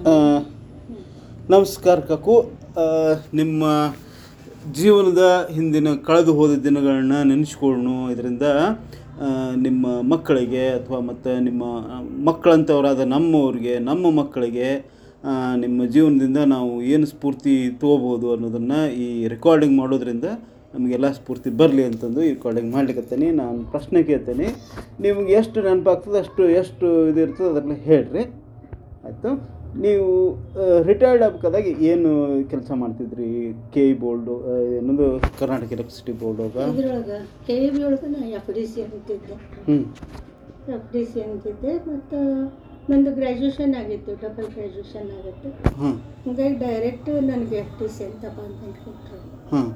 ಆ, ನಮಸ್ಕಾರ ಕಾಕು ಆ, ನಿಮ್ಮ ಜೀವನದ ಹಿಂದಿನ ಕಳೆದು ಹೋದ ದಿನಗಳನ್ನ ನೆನೆಸ್ಕೊಳ್ಳು ಇದರಿಂದ ಆ, ನಿಮ್ಮ ಮಕ್ಕಳಿಗೆ ಅಥವಾ ಮತ್ತು ನಿಮ್ಮ ಆ, ಮಕ್ಕಳಂಥವರಾದ ನಮ್ಮವ್ರಿಗೆ ನಮ್ಮ ಮಕ್ಕಳಿಗೆ ಆ, ನಿಮ್ಮ ಜೀವನದಿಂದ ನಾವು ಏನು ಸ್ಫೂರ್ತಿ ತೊಗೋಬೋದು ಅನ್ನೋದನ್ನು ಈ ರೆಕಾರ್ಡಿಂಗ್ ಮಾಡೋದ್ರಿಂದ ನಮಗೆಲ್ಲ ಸ್ಫೂರ್ತಿ ಬರಲಿ ಅಂತಂದು ಈ ರೆಕಾರ್ಡಿಂಗ್ ಮಾಡ್ಲಿಕ್ಕತ್ತೇನೆ ನಾನು ಪ್ರಶ್ನೆ ಕೇಳ್ತೇನೆ ನಿಮ್ಗೆ ಎಷ್ಟು ನೆನಪಾಗ್ತದೆ ಅಷ್ಟು ಎಷ್ಟು ಇದು ಇರ್ತದೆ ಅದನ್ನು ಹೇಳ್ರಿ ಆಯಿತು ನೀವು ರಿಟೈರ್ಡ್ ಆಗ್ಬೇಕಾದಾಗ ಏನು ಕೆಲಸ ಮಾಡ್ತಿದ್ರಿ ಕೆ ಇ ಬೋರ್ಡು ಏನದು ಕರ್ನಾಟಕ ಎಲೆಕ್ಟ್ರಿಸಿಟಿ ಬೋರ್ಡಾಗ ಇದ್ರೊಳಗೆ ಕೆ ಇ ಬಿ ಒಳಗೆ ನಾ ಎಫ್ ಡಿ ಸಿ ಅಂತಿದ್ದೆ ಹ್ಞೂ ಎಫ್ ಡಿ ಸಿ ಅಂತಿದ್ದೆ ಮತ್ತು ನಂದು ಗ್ರ್ಯಾಜುಯೇಷನ್ ಆಗಿತ್ತು ಡಬಲ್ ಗ್ರ್ಯಾಜುಯೇಷನ್ ಆಗಿತ್ತು ಹಾಂ ಹೀಗಾಗಿ ಡೈರೆಕ್ಟ್ ನನಗೆ ಎಫ್ ಡಿ ಸಿ ಅಂತ ಅಪಾಯಿಂಟ್ಮೆಂಟ್ ಕೊಟ್ಟರು ಹಾಂ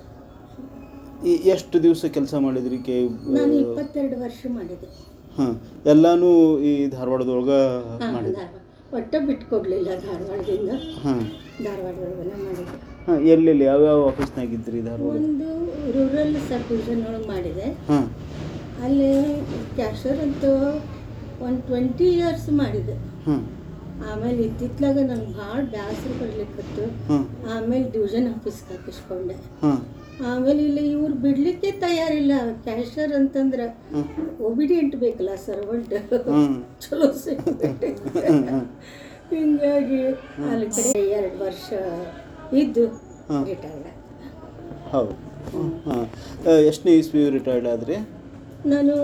ಎಷ್ಟು ದಿವಸ ಕೆಲಸ ಮಾಡಿದ್ರಿ ಕೆ ನಾನು ಇಪ್ಪತ್ತೆರಡು ವರ್ಷ ಮಾಡಿದೆ ಹಾಂ ಎಲ್ಲನೂ ಈ ಧಾರವಾಡದೊಳಗೆ ಹಾಂ ಮಾಡಿದ್ರಿ ಧಾರವಾಡ ಒಟ್ಟು ಬಿಟ್ಕೊಡ್ಲಿಲ್ಲ ಧಾರವಾಡದಿಂದ ಹಾಂ ಧಾರವಾಡದೊಳಗನೆ ಮಾಡಿದೆ ಹಾಂ ಎಲ್ಲೆಲ್ಲಿ ಯಾವ್ಯಾವ ಆಫೀಸ್ನಾಗಿದ್ರಿ ಧಾರವಾಡ ಒಂದು ರೂರಲ್ ಸಬ್ ಡಿವಿಷನ್ ಒಳಗೆ ಮಾಡಿದೆ ಹಾಂ ಅಲ್ಲಿ ಕ್ಯಾಶರ್ ಅಂತೂ ಒಂದು ಟ್ವೆಂಟಿ ಇಯರ್ಸ್ ಮಾಡಿದೆ ಹಾಂ ಆಮೇಲೆ ಇತ್ತಿತ್ಲಾಗ ನಂಗೆ ಭಾಳ ಬ್ಯಾಸರ ಬರ್ಲಿಕ್ಕತ್ತು ಹಾಂ ಆಮೇಲೆ ಡಿವಿಷನ್ ಆಫೀಸ್ಗೆ ಹಾಕಿಸ್ಕೊಂಡೆ ಹಾಂ ಆಮೇಲೆ ಇಲ್ಲಿ ಇವ್ರು ಬಿಡ್ಲಿಕ್ಕೆ ತಯಾರಿಲ್ಲ ಕ್ಯಾಶರ್ ಅಂತಂದ್ರೆ ಹಾಂ ಒಬಿಡಿಯಂಟ್ ಬೇಕಲ್ಲ ಸರ್ವೆಂಟ್ ಹಾಂ ಚಲೋ ಸಿಕ್ಬಿಟ್ಟೆ ಹಿಂಗಾಗಿ ಅಲ್ಲಿ ಕಡೆ ಎರಡು ವರ್ಷ ಇದ್ದು ಹಾಂ. ರಿಟೈರ್ಡ್ ಹೌದು ಹಾಂ ಎಷ್ಟನೇ ಇಸ್ವಿ ರಿಟೈರ್ಡ್ ಆದ್ರಿ ನಾನು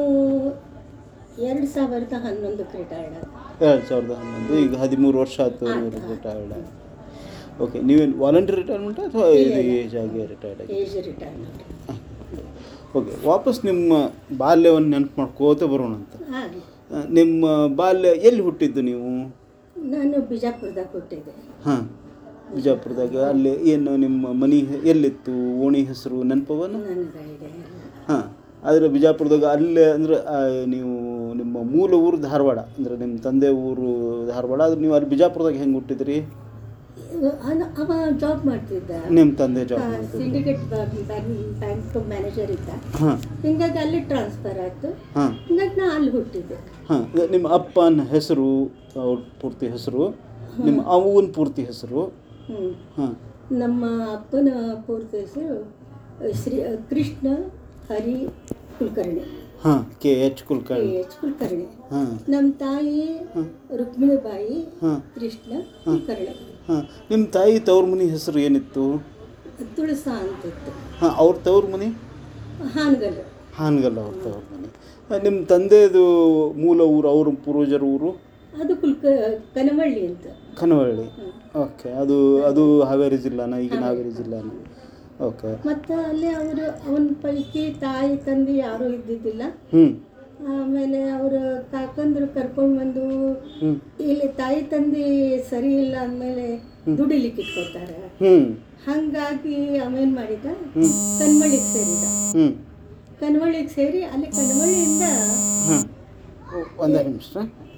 ಎರಡು ಸಾವಿರದ ಹನ್ನೊಂದಕ್ಕೆ ರಿಟೈರ್ಡ್ ಆದ ಎರಡು ಸಾವಿರದ ಹನ್ನೊಂದು ಈಗ ಹದಿಮೂರು ವರ್ಷ ಆಯ್ತು ಆಯ್ತು. ರಿಟೈರ್ಡ್ ಓಕೆ ನೀವೇನು ವಾಲಂಟ್ರಿ ರಿಟೈರ್ಮೆಂಟ್ ಅಥವಾ ಇಲ್ಲ, ಇದು ಇಲ್ಲ. ಏಜ್ ಆಗಿ ರಿಟೈರ್ಡ್ ಆಗಿ ಏಜ್ ರಿಟೈರ್ಮೆಂಟ್ ಓಕೆ ವಾಪಸ್ ನಿಮ್ಮ ಬಾಲ್ಯವನ್ನು ನೆನಪು ಮಾಡ್ಕೋತ ಬರೋಣ ಅಂತ ಹಾಗೆ ಆ, ನಿಮ್ಮ ಬಾಲ್ಯ ಎಲ್ಲಿ ಹುಟ್ಟಿದ್ದು ನೀವು ನಾನು ಬಿಜಾಪುರದಾಗ ಹುಟ್ಟಿದ್ದೆ ಹಾಂ ಬಿಜಾಪುರದಾಗ ಅಲ್ಲಿ ಏನು ನಿಮ್ಮ ಮನೆ ಎಲ್ಲಿತ್ತು ಓಣಿ ಹೆಸರು ನೆನಪವನ ನನಗೆ ಐಡಿಯಾ ಇಲ್ಲ ಹಾಂ ಆದರೆ ಬಿಜಾಪುರದಾಗ ಅಲ್ಲೇ ಅಂದರೆ ನೀವು ನಿಮ್ಮ ಮೂಲ ಊರು ಧಾರವಾಡ ಅಂದರೆ ನಿಮ್ಮ ತಂದೆ ಊರು ಧಾರವಾಡ ಆದ್ರೆ ನೀವು ಅಲ್ಲಿ ಬಿಜಾಪುರದಾಗ ಹೆಂಗೆ ಹುಟ್ಟಿದ್ರಿ ಅವ- ಅವ ಜಾಬ್ ಮಾಡ್ತಿದ್ದ ನಿಮ್ಮ ತಂದೆ ಜಾಬ್ ಮಾಡ್ತಿದ್ರು ಸಿಂಡಿಕೇಟ್ ಬ್ಯಾಂಕ್ ಮ್ಯಾನೇಜರ್ ಇದ್ದ ಹಾಂ ಹಿಂಗಾಗಿ ಅಲ್ಲಿ ಟ್ರಾನ್ಸ್ಫರ್ ಆಯ್ತು ಹಾಂ ಹಿಂಗಾಗಿ ನಾ ಅಲ್ಲಿ ಹುಟ್ಟಿದ್ದೆ ಹಾಂ ನಿಮ್ಮ ಅಪ್ಪನ ಹೆಸರು ಅವ್ರ ಪೂರ್ತಿ ಹೆಸರು ನಿಮ್ಮ ಅವನ ಪೂರ್ತಿ ಹೆಸರು ಹ್ಞೂ ಹಾಂ ನಮ್ಮ ಅಪ್ಪನ ಪೂರ್ತಿ ಹೆಸರು ಶ್ರೀ ಕೃಷ್ಣ ಹರಿ ಕುಲಕರ್ಣಿ ಹಾಂ K H K Kulkarni H Kulkarni ಹಾಂ ನಮ್ಮ ತಾಯಿ ರುಕ್ಮಿಣಿಬಾಯಿ ಹಾಂ ಕೃಷ್ಣ ಕುಲಕರ್ಣಿ ಹಾಂ ನಿಮ್ಮ ತಾಯಿ ತವ್ರ ಮನೆ ಹೆಸರು ಏನಿತ್ತು ತುಳಸ ಅಂತಿತ್ತು ಹಾಂ ಅವ್ರ ತವ್ರ ಮನೆ ಹಾನಗಲ್ ಹಾನಗಲ್ಲ ಅವ್ರ ತವ್ರ ಮನೆ ಆ, ನಿಮ್ಮ ತಂದೆದು ಮೂಲ ಊರು ಅವ್ರ ಪೂರ್ವಜರ ಊರು ಅದು ಕುಲ್ಕ ಕನಮಳ್ಳಿ ಅಂತ ಕನವಳ್ಳಿ ಹ್ಮ್. ಓಕೆ ಅದು ಅದು ಹಾವೇರಿ ಜಿಲ್ಲಾನ ಈಗಿನ ಹಾವೇರಿ ಜಿಲ್ಲಾನ ಓಕೆ ಮತ್ತು ಅಲ್ಲಿ ಅವರು ಅವನ ಪೈಕಿ ತಾಯಿ ತಂದೆ ಯಾರೂ ಇದ್ದಿದ್ದಿಲ್ಲ ಹ್ಞೂ ಆಮೇಲೆ ಅವರು ಕಾಕಂದ್ರು ಕರ್ಕೊಂಡು ಬಂದು ಹ್ಞೂ ಇಲ್ಲಿ ತಾಯಿ ತಂದೆ ಸರಿ ಇಲ್ಲ ಅಂದಮೇಲೆ ದುಡಿಲಿಕ್ಕೆ ಇಟ್ಕೊತಾರೆ ಹ್ಞೂ ಹಾಗಾಗಿ ಅವೇನು ಮಾಡಿದ ಕನ್ಮಳ್ಳಿಗೆ ಸೇರಿದ ಹ್ಞೂ ಕನ್ಮಳ್ಳಿಗೆ ಸೇರಿ ಅಲ್ಲಿ ಕನ್ಮಳ್ಳಿಯಿಂದ ಹಾಂ ಒಂದೇ ನಿಮಿಷ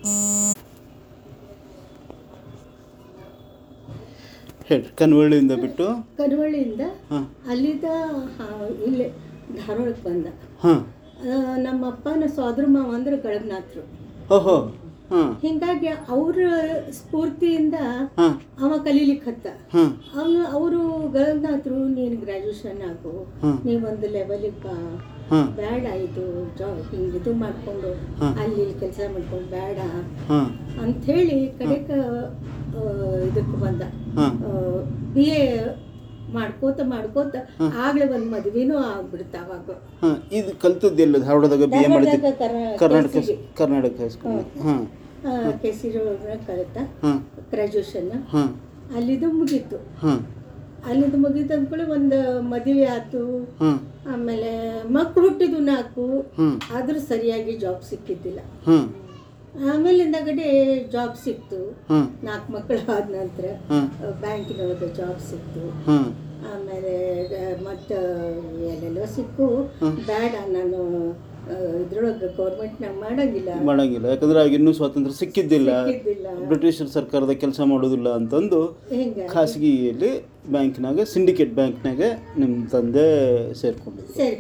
ಹೇಳಿ ಕನ್ವಳ್ಳಿಯಿಂದ ಬಿಟ್ಟು ಕನ್ಮಳ್ಳಿಯಿಂದ ಹಾಂ ಅಲ್ಲಿದ್ದ ಹಾ- ಇಲ್ಲಿ ಧಾರವಾಡಕ್ಕೆ ಬಂದ ಹಾಂ ಆ, ನಮ್ಮ ಅಪ್ಪನ ಸೋದರ ಮಾವ ಅಂದ್ರೆ ಗಳಗನಾಥರು ಓಹೋ ಹಾಂ ಹಿಂಗಾಗಿ ಅವ್ರ ಸ್ಫೂರ್ತಿಯಿಂದ ಹಾಂ ಅವ ಕಲೀಲಿಕ್ಕೆ ಹತ್ತ ಹಾಂ ಅವನು ಅವರು ಗಳಗನಾಥರು ನೀನು ಗ್ರ್ಯಾಜುಯೇಷನ್ ಆಗು ಹ್ಮ್. ನೀವೊಂದು ಲೆವೆಲಿಗೆ ಬಾ ಹಾಂ ಬೇಡ ಇದು ಜಾಬ್ ಹಿಂಗೆ ಇದು ಮಾಡಿಕೊಂಡು ಹ್ಮ್. ಅಲ್ಲಿ ಕೆಲಸ ಮಾಡ್ಕೊಂಡು ಬೇಡ ಹಾಂ ಅಂಥೇಳಿ ಕಡೆಕ ಇದಕ್ಕೆ ಬಂದ ಹಾಂ ಬಿ ಎ ಮಾಡ್ಕೋತ ಮಾಡ್ಕೋತ ಆಗ್ಲೇ ಒಂದು ಮದ್ವೆನೂ ಆಗ್ಬಿಡ್ತ ಅವಾಗ ಹಾಂ ಇದು ಕಲ್ತದ್ದು ಎಲ್ಲ ಧಾರವಾಡದಾಗ ಬಿ ಎ ಮಾಡಿದ್ದು ಧಾರವಾಡದಾಗ ಕರ್ನಾ- ಕರ್ನಾಟಕ ಕೆಸಿಗೆ. ಕರ್ನಾಟಕ ಹೈಸ್ಕೂಲ್ ಹಾಂ ಆ, ಕೆಸಿರಿ ಒಳಗೆ ಕಲಿತ ಹಾಂ ಗ್ರ್ಯಾಜುಯೇಷನ್ ಹಾಂ ಅಲ್ಲಿದು ಮುಗೀತು ಹಾಂ ಅಲ್ಲಿದು ಮುಗೀತು ಅಂದ್ಕೊಳ್ಳಿ ಒಂದು ಮದುವೆ ಆಯ್ತು ಹಾಂ ಆಮೇಲೆ ಮಕ್ಕಳು ಹುಟ್ಟಿದ್ದು ನಾಲ್ಕು ಹಾಂ ಆದ್ರೂ ಸರಿಯಾಗಿ ಜಾಬ್ ಸಿಕ್ಕಿದ್ದಿಲ್ಲ ಹಾಂ ಆಮೇಲೆ ಹಿಂದಗಡೆ ಜಾಬ್ ಸಿಕ್ತು ಹಾಂ ನಾಲ್ಕು ಮಕ್ಕಳು ಆದ ನಂತರ ಹಾಂ ಬ್ಯಾಂಕಿನೊಳಗೆ ಜಾಬ್ ಸಿಕ್ತು ಹಾಂ ಆಮೇಲೆ ಮತ್ತು ಎಲ್ಲೆಲ್ಲೋ ಸಿಕ್ಕು ಬೇಡ ನಾನು ಇದ್ರೊಳಗೆ ಗೌರ್ಮೆಂಟ್ನಾಗ ಮಾಡಂಗಿಲ್ಲ ಮಾಡಂಗಿಲ್ಲ ಯಾಕಂದ್ರೆ ಆಗ ಇನ್ನೂ ಸ್ವಾತಂತ್ರ್ಯ ಸಿಕ್ಕಿದ್ದಿಲ್ಲ ಸಿಕ್ಕಿದ್ದಿಲ್ಲ ಬ್ರಿಟಿಷರ್ ಸರ್ಕಾರದ ಕೆಲಸ ಮಾಡೋದಿಲ್ಲ ಅಂತಂದು ಹಿಂಗೆ ಖಾಸಗಿಯಲ್ಲಿ ಬ್ಯಾಂಕ್ನಾಗ ಸಿಂಡಿಕೇಟ್ ಬ್ಯಾಂಕ್ನಾಗ ನಿಮ್ಮ ತಂದೆ ಸೇರ್ಕೊಂಡಿದ್ರು ಸೇರ್ಕೊಂಡೆ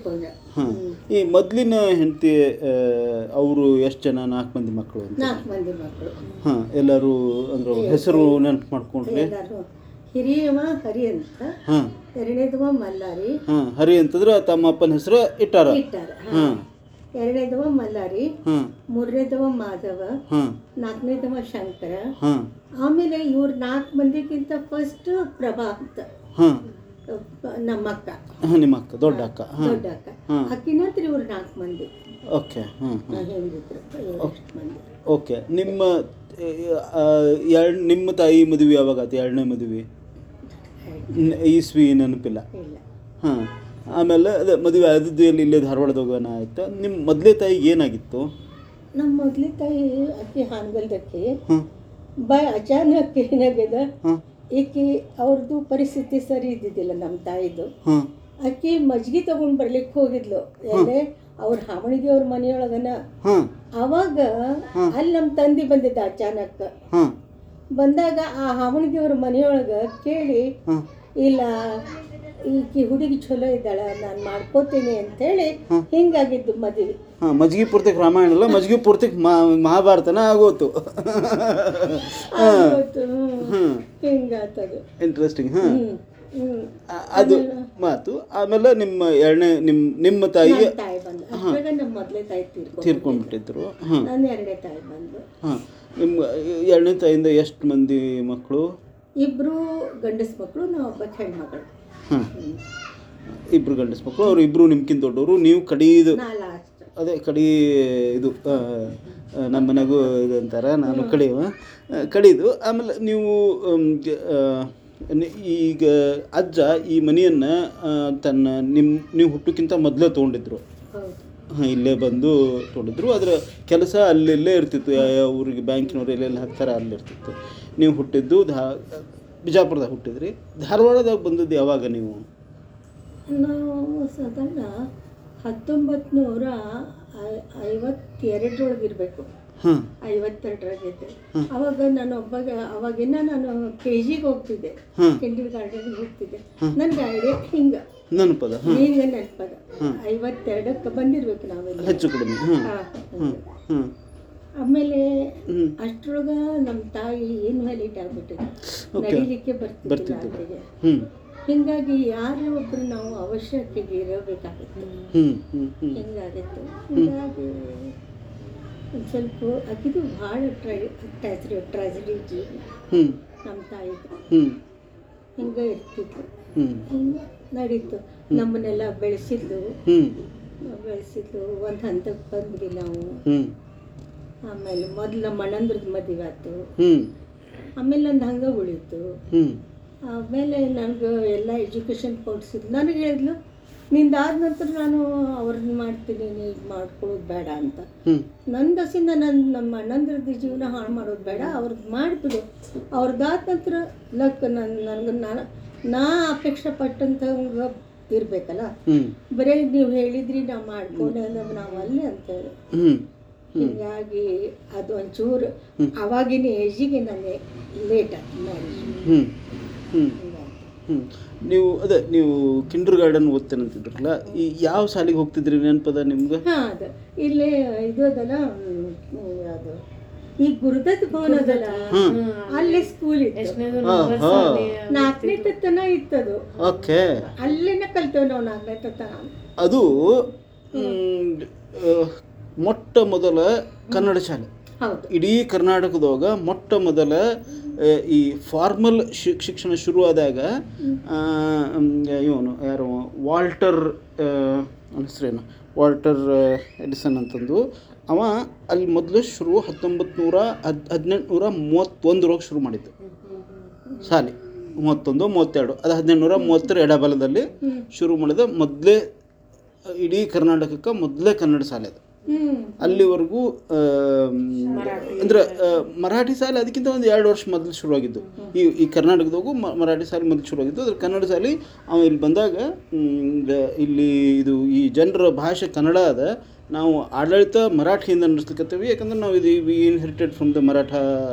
ಹಾಂ ಈ ಮೊದಲಿನ ಹೆಂಡತಿ ಅವರು ಎಷ್ಟು ಜನ ನಾಲ್ಕು ಮಂದಿ ಮಕ್ಕಳು ಅಂತ ನಾಲ್ಕು ಮಂದಿ ಮಕ್ಕಳು ಹಾಂ ಎಲ್ಲರೂ ಅಂದ್ರೆ ಹೆಸರು ನೆನಪು ಮಾಡ್ಕೊಂಡ್ರಿ ಎಲ್ಲರೂ ಹಿರಿಯವ ಹರಿ ಅಂತ ಹಾಂ ಎರಡನೇದವ ಮಲ್ಲಾರಿ ಹಾಂ ಹರಿ ಅಂತಂದ್ರೆ ತಮ್ಮ ಅಪ್ಪನ ಹೆಸರು ಇಟ್ಟಾರ ಇಟ್ಟಾರ ಹಾಂ ಎರಡನೇದವ ಮಲ್ಲಾರಿ ಹಾಂ ಮೂರನೇದವ ಮಾಧವ ಹಾಂ ನಾಲ್ಕನೇದವ ಶಂಕರ ಹಾಂ ಆಮೇಲೆ ಇವ್ರ ನಾಲ್ಕು ಮಂದಿಗಿಂತ ಫಸ್ಟ್ ಪ್ರಭಾ ಅಂತ ಹಾಂ ಅಹ್, ನಮ್ಮ ಅಕ್ಕ ಹಾಂ ನಿಮ್ಮ ಅಕ್ಕ ದೊಡ್ಡ ಅಕ್ಕ ಹಾಂ ದೊಡ್ಡ ಅಕ್ಕ ಹಾಂ. ಅಕ್ಕಿ ನಂತರ ಇವ್ರು ನಾಲ್ಕು ಮಂದಿ ಓಕೆ ಹಾಂ ಹಾಂ ಹೆಂಗಿದ್ರು ಎಷ್ಟು ಮಂದಿ ಓಕೆ ನಿಮ್ಮ ಎರಡು ನಿಮ್ಮ ತಾಯಿ ಮದುವೆ ಯಾವಾಗ ಆಯ್ತು ಎರಡನೇ ಮದುವೆ ನ- ಈಸ್ವಿ ನೆನಪಿಲ್ಲ ಇಲ್ಲ ಹಾಂ ಆಮೇಲೆ ಅದೇ ಮದುವೆ ಆದದ್ದು ಎಲ್ಲಿ ಇಲ್ಲೇ ಧಾರವಾಡದಾಗ ಆಯ್ತು ನಿಮ್ಮ ಮೊದಲೇ ತಾಯಿಗೆ ಏನಾಗಿತ್ತು ನಮ್ಮ ಮೊದಲೇ ತಾಯಿ ಅಕ್ಕಿ ಹಾನಗಲ್ದಕ್ಕೆ ಹಾಂ ಬಾ ಅಚಾನಕ್ ಏನಾಗ್ಯದ ಹಾಂ ಈಕಿ ಅವ್ರದ್ದು ಪರಿಸ್ಥಿತಿ ಸರಿ ಇದ್ದಿದ್ದಿಲ್ಲ ನಮ್ಮ ತಾಯಿದು ಹಾಂ ಆಕಿ ಮಜ್ಗಿ ತಗೊಂಡ್ ಬರ್ಲಿಕ್ಕೆ ಹೋಗಿದ್ಲು ಎಲ್ಲೇ ಅವ್ರ ಹಾವಣಿಗೆ ಅವ್ರ ಮನೆಯೊಳಗನ ಹಾಂ ಅವಾಗ ಅಲ್ಲಿ ನಮ್ಮ ತಂದೆ ಬಂದಿದ್ದ ಅಚಾನಕ್ ಹಾಂ ಬಂದಾಗ ಆ ಹಾವಣಿಗೆ ಅವ್ರ ಮನೆಯೊಳಗ ಕೇಳಿ ಹಾಂ ಇಲ್ಲ ಈಕಿ ಹುಡುಗಿ ಚಲೋ ಇದ್ದಾಳ ನಾನು ಮಾಡ್ಕೋತೀನಿ ಅಂತೇಳಿ ಹಿಂಗಾಗಿದ್ದು ಮದುವೆ ಹಾಂ ಮಜ್ಗಿ ಪೂರ್ತಿಗೆ ರಾಮಾಯಣ ಅಲ್ಲ ಮಜ್ಗಿ ಪೂರ್ತಿಗೆ ಮಹಾಭಾರತನ ಆಗೋತು ಆಗೋತು, ಹ್ಮ್. ಹ್ಞೂ ಹಿಂಗಾತದು ಇಂಟ್ರೆಸ್ಟಿಂಗ್ ಹಾಂ ಹ್ಮ್ ಹ್ಮ್ ಅದು ಮಾತು ಆಮೇಲೆ ನಿಮ್ಮ ಎರಡನೇ ನಿಮ್ಮ ನಿಮ್ಮ ತಾಯಿಗೆ ನನ್ ತಾಯಿ ಬಂದು ಅದ್ರಾಗ ನಮ್ಮ ಮೊದಲೇ ತಾಯಿ ತೀರ್ಕೊಂಡು ತೀರ್ಕೊಂಡ್ಬಿಟ್ಟಿದ್ರು ಹಾಂ ನನ್ನ ಎರಡನೇ ತಾಯಿ ಬಂದು ಹಾಂ ನಿಮ್ಮ ಎರಡನೇ ತಾಯಿಯಿಂದ ಎಷ್ಟು ಮಂದಿ ಮಕ್ಕಳು ಇಬ್ರು ಗಂಡಸ್ ಮಕ್ಕಳು ನಾವು ಒಬ್ಬ ಹೆಣ್ಮಗಳು ಹಾಂ ಇಬ್ರು ಗಂಡಸ ಮಕ್ಕಳು ಅವ್ರು ಇಬ್ಬರು ನಿಮ್ಗಿಂತ ದೊಡ್ಡವರು ನೀವು ಕಡೀದು ನಾ ಲಾಸ್ಟ್ ಅದೇ ಕಡಿ ಇದು ಆ, ಆ, ನಮ್ಮ ಮನೆಗೂ ಇದು ಅಂತಾರೆ ನಾನು ಕಡಿಯುವ ಆ, ಕಡಿದು ಆಮೇಲೆ ನೀವು ಉಮ್, ಗ- ಆ, ನಿ- ಈಗ ಅಜ್ಜ ಈ ಮನೆಯನ್ನು ತನ್ನ ನಿಮ್ಮ ನೀವು ಹುಟ್ಟೋಕ್ಕಿಂತ ಮೊದಲೇ ತೊಗೊಂಡಿದ್ರು ಹೌದು ಹಾಂ ಇಲ್ಲೇ ಬಂದು ತೊಗೊಂಡಿದ್ರು ಅದರ ಕೆಲಸ ಅಲ್ಲಿಲ್ಲೇ ಇರ್ತಿತ್ತು ಯಾವ ಯಾವ ಊರಿಗೆ ಬ್ಯಾಂಕಿನವ್ರು ಎಲ್ಲೆಲ್ಲಿ ಹಾಕ್ತಾರೆ ಅಲ್ಲಿ ಇರ್ತಿತ್ತು ನೀವು ಹುಟ್ಟಿದ್ದು ಧಾ ಬಿಜಾಪುರದಾಗ ಹುಟ್ಟಿದ್ರಿ ಧಾರವಾಡದಾಗ ಬಂದದ್ದು ಯಾವಾಗ ನೀವು ನಾವು ಸಾಧಾರಣ ಹತ್ತೊಂಬತ್ತು ನೂರ ಐವತ್ತೆರಡರೊಳಗೆ ಇರಬೇಕು ಹಾಂ ಐವತ್ತೆರಡರಾಗಿದ್ದೆ ಅವಾಗ ನಾನು ಒಬ್ಬಾಗ ಅವಾಗಿನ್ನ ನಾನು ಕೆ ಜಿಗೆ ಹೋಗ್ತಿದ್ದೆ ಹಾಂ ಕಿಂಡರ್ ಗಾರ್ಡನ್ಗೆ ಹೋಗ್ತಿದ್ದೆ ನನ್ಗೆ ಐಡಿಯಾ ಹಿಂಗೆ ನೆನಪದ ಹಾಂ ಈಗ ನೆನಪದ ಐವತ್ತೆರಡಕ್ಕೆ ಬಂದಿರ್ಬೇಕು ನಾವೆಲ್ಲ ಹೆಚ್ಚು ಕಡಿಮೆ ಹಾಂ ಹಾ. ಹಾಂ ಹಾಂ ಆಮೇಲೆ ಹ್ಞೂ ಅಷ್ಟ್ರೊಳಗ ನಮ್ಮ ತಾಯಿ ಇನ್ವ್ಯಾಲಿಡ್ ಆಗ್ಬಿಟ್ಟಿದೆ ನಡಿಲಿಕ್ಕೆ ಬರ್ತಿದ್ದಿಲ್ಲ ಆಕೆಗೆ ಹ್ಞೂ ಹಿಂಗಾಗಿ ಯಾರೋ ಒಬ್ರು ನಾವು ಅವಶ್ಯಕತೆಗೆ ಇರಬೇಕಾಗಿತ್ತು ಹ್ಞೂ ಹ್ಞೂ ಹ್ಞೂ ಹಿಂಗಾಗಿತ್ತು ಹಿಂಗಾಗಿ ಒಂದು ಸ್ವಲ್ಪ ಆಕಿದು ಭಾಳ ಟ್ರೈ ಟ್ರಾಜಡಿ ಟ್ರಾಜಡಿ ಜೀವನ ಹ್ಞೂ ನಮ್ಮ ತಾಯಿದು ಹ್ಞೂ ಹಿಂಗೆ ಇರ್ತಿತ್ತು ಹ್ಞೂ ಹಿಂಗೆ ನಡೀತು ನಮ್ಮನ್ನೆಲ್ಲ ಬೆಳೆಸಿದ್ಲು ಹ್ಞೂ ಬೆಳೆಸಿದ್ಲು ಒಂದು ಹಂತಕ್ಕೆ ಬಂದ್ವಿ ನಾವು ಹ್ಞೂ ಆಮೇಲೆ ಮೊದಲು ನಮ್ಮ ಅಣ್ಣಂದ್ರದ್ದು ಮದುವೆ ಆಯ್ತು ಹ್ಞೂ ಆಮೇಲೆ ನಂದು ಹಂಗೆ ಉಳೀತು ಹ್ಞೂ ಆಮೇಲೆ ನನಗೆ ಎಲ್ಲ ಎಜುಕೇಷನ್ ಕೊಡಿಸಿದ್ಲು ನನಗೆ ಹೇಳಿದ್ಲು ನಿಂದಾದ ನಂತರ ನಾನು ಅವ್ರನ್ನ ಮಾಡ್ತೀನಿ ನೀನು ಮಾಡ್ಕೊಳ್ಳೋದು ಬೇಡ ಅಂತ ಹ್ಞೂ ನನ್ನ ದಸಿಂದ ನನ್ನ ನಮ್ಮ ಅಣ್ಣಂದ್ರದ್ದು ಜೀವನ ಹಾಳು ಮಾಡೋದು ಬೇಡ ಅವ್ರದ್ದು ಮಾಡಿಬಿಡು ಅವ್ರದ್ದಾದ ನಂತರ ಲಕ್ ನನ್ನ ನನಗೆ ನಾನು ನಾ ಅಪೇಕ್ಷೆ ಪಟ್ಟಂತಂಗೆ ಇರಬೇಕಲ್ಲ ಹ್ಞೂ ಬರೀ ನೀವು ಹೇಳಿದ್ರಿ ನಾವು ಮಾಡ್ಕೊಂಡೆ ಅಂದ್ರೆ ನಾವು ಅಲ್ಲೇ ಅಂತ ಹೇಳಿ ಹ್ಞೂ ಹೀಗಾಗಿ ಅದು ಒಂಚೂರು ಅವಾಗಿನ ಏಜಿಗೆ ನನಗೆ ಲೇಟ್ ಆಯ್ತು ಮ್ಯಾರೇಜ್ ಹ್ಞೂ ಹ್ಞೂ ಹ್ಞೂ ನೀವು ಅದೇ ನೀವು ಕಿಂಡರ್ ಗಾರ್ಡನ್ ಓದ್ತೇನಂತಿದ್ರಲ್ಲ ಈ ಯಾವ ಶಾಲೆಗೆ ಹೋಗ್ತಿದ್ರಿ ನೆನಪದ ನಿಮ್ಗೆ ಹಾಂ ಅದು ಇಲ್ಲೇ ಇದು ಅದಲ್ಲ ಹ್ಮ್, ಯಾವುದು ಈ ಗುರುದತ್ ಭವನ ಅದಲ್ಲ ಅಲ್ಲೇ ಸ್ಕೂಲ್ ಇತ್ತು ಹಾಂ ಹಾಂ ನಾಲ್ಕನೇ ತನ ಇತ್ತದು ಓಕೆ ಅಲ್ಲೇನೆ ಕಲ್ತೇವೆ ನಾವು ನಾಲ್ಕನೇ ತನ ಅದು ಮ್, ಆ, ಮೊಟ್ಟ ಮೊದಲ ಕನ್ನಡ ಶಾಲೆ ಹೌದು ಇಡೀ ಕರ್ನಾಟಕದಾಗ ಮೊಟ್ಟ ಮೊದಲ ಆ, ಈ ಫಾರ್ಮಲ್ ಶಿಕ್ ಶಿಕ್ಷಣ ಶುರುವಾದಾಗ ಇವನು ಯಾರು ವಾಲ್ಟರ್ ಆ, ಅವ್ನ ಹೆಸ್ರೇನು ವಾಲ್ಟರ್ ಆ, ಎಡಿಸನ್ ಅಂತಂದು ಅವ ಅಲ್ಲಿ ಮೊದಲು ಶುರು ಹತ್ತೊಂಬತ್ತು ನೂರ ಹದ್ ಹದಿನೆಂಟು ನೂರ ಮೂವತ್ತೊಂದರೊಳಗೆ ಶುರು ಮಾಡಿದ್ದು ಶಾಲೆ ಮೂವತ್ತೊಂದು ಮೂವತ್ತೆರಡು ಅದು ಹದಿನೆಂಟು ನೂರ ಮೂವತ್ತರ ಎಡಬಲದಲ್ಲಿ ಶುರು ಮಾಡಿದ ಮೊದಲೇ ಇಡೀ ಕರ್ನಾಟಕಕ್ಕೆ ಮೊದಲೇ ಕನ್ನಡ ಶಾಲೆ ಅದು ಹ್ಮ್ ಅಲ್ಲಿವರೆಗೂ ಅಂದ್ರೆ ಆ, ಮರಾಠಿ ಶಾಲೆ ಅದಕ್ಕಿಂತ ಒಂದು ಎರಡು ವರ್ಷ ಮೊದಲು ಶುರುವಾಗಿದ್ದು ಈ ಈ ಕರ್ನಾಟಕದಾಗೂ ಮ- ಮರಾಠಿ ಶಾಲೆ ಮೊದಲು ಶುರುವಾಗಿದ್ದು ಅದ್ರ ಕನ್ನಡ ಶಾಲೆ ಅವ ಇಲ್ಲಿ ಬಂದಾಗ ಮ್, ಗ- ಇಲ್ಲಿ ಇದು ಈ ಜನರ ಭಾಷೆ ಕನ್ನಡ ಅದ ನಾವು ಆಡಳಿತ ಮರಾಠಿಯಿಂದ ನಡೆಸ್ಲಿಕ್ಕತ್ತೀವಿ ಯಾಕಂದ್ರೆ ನಾವು ಇದು we inherited from the Maratha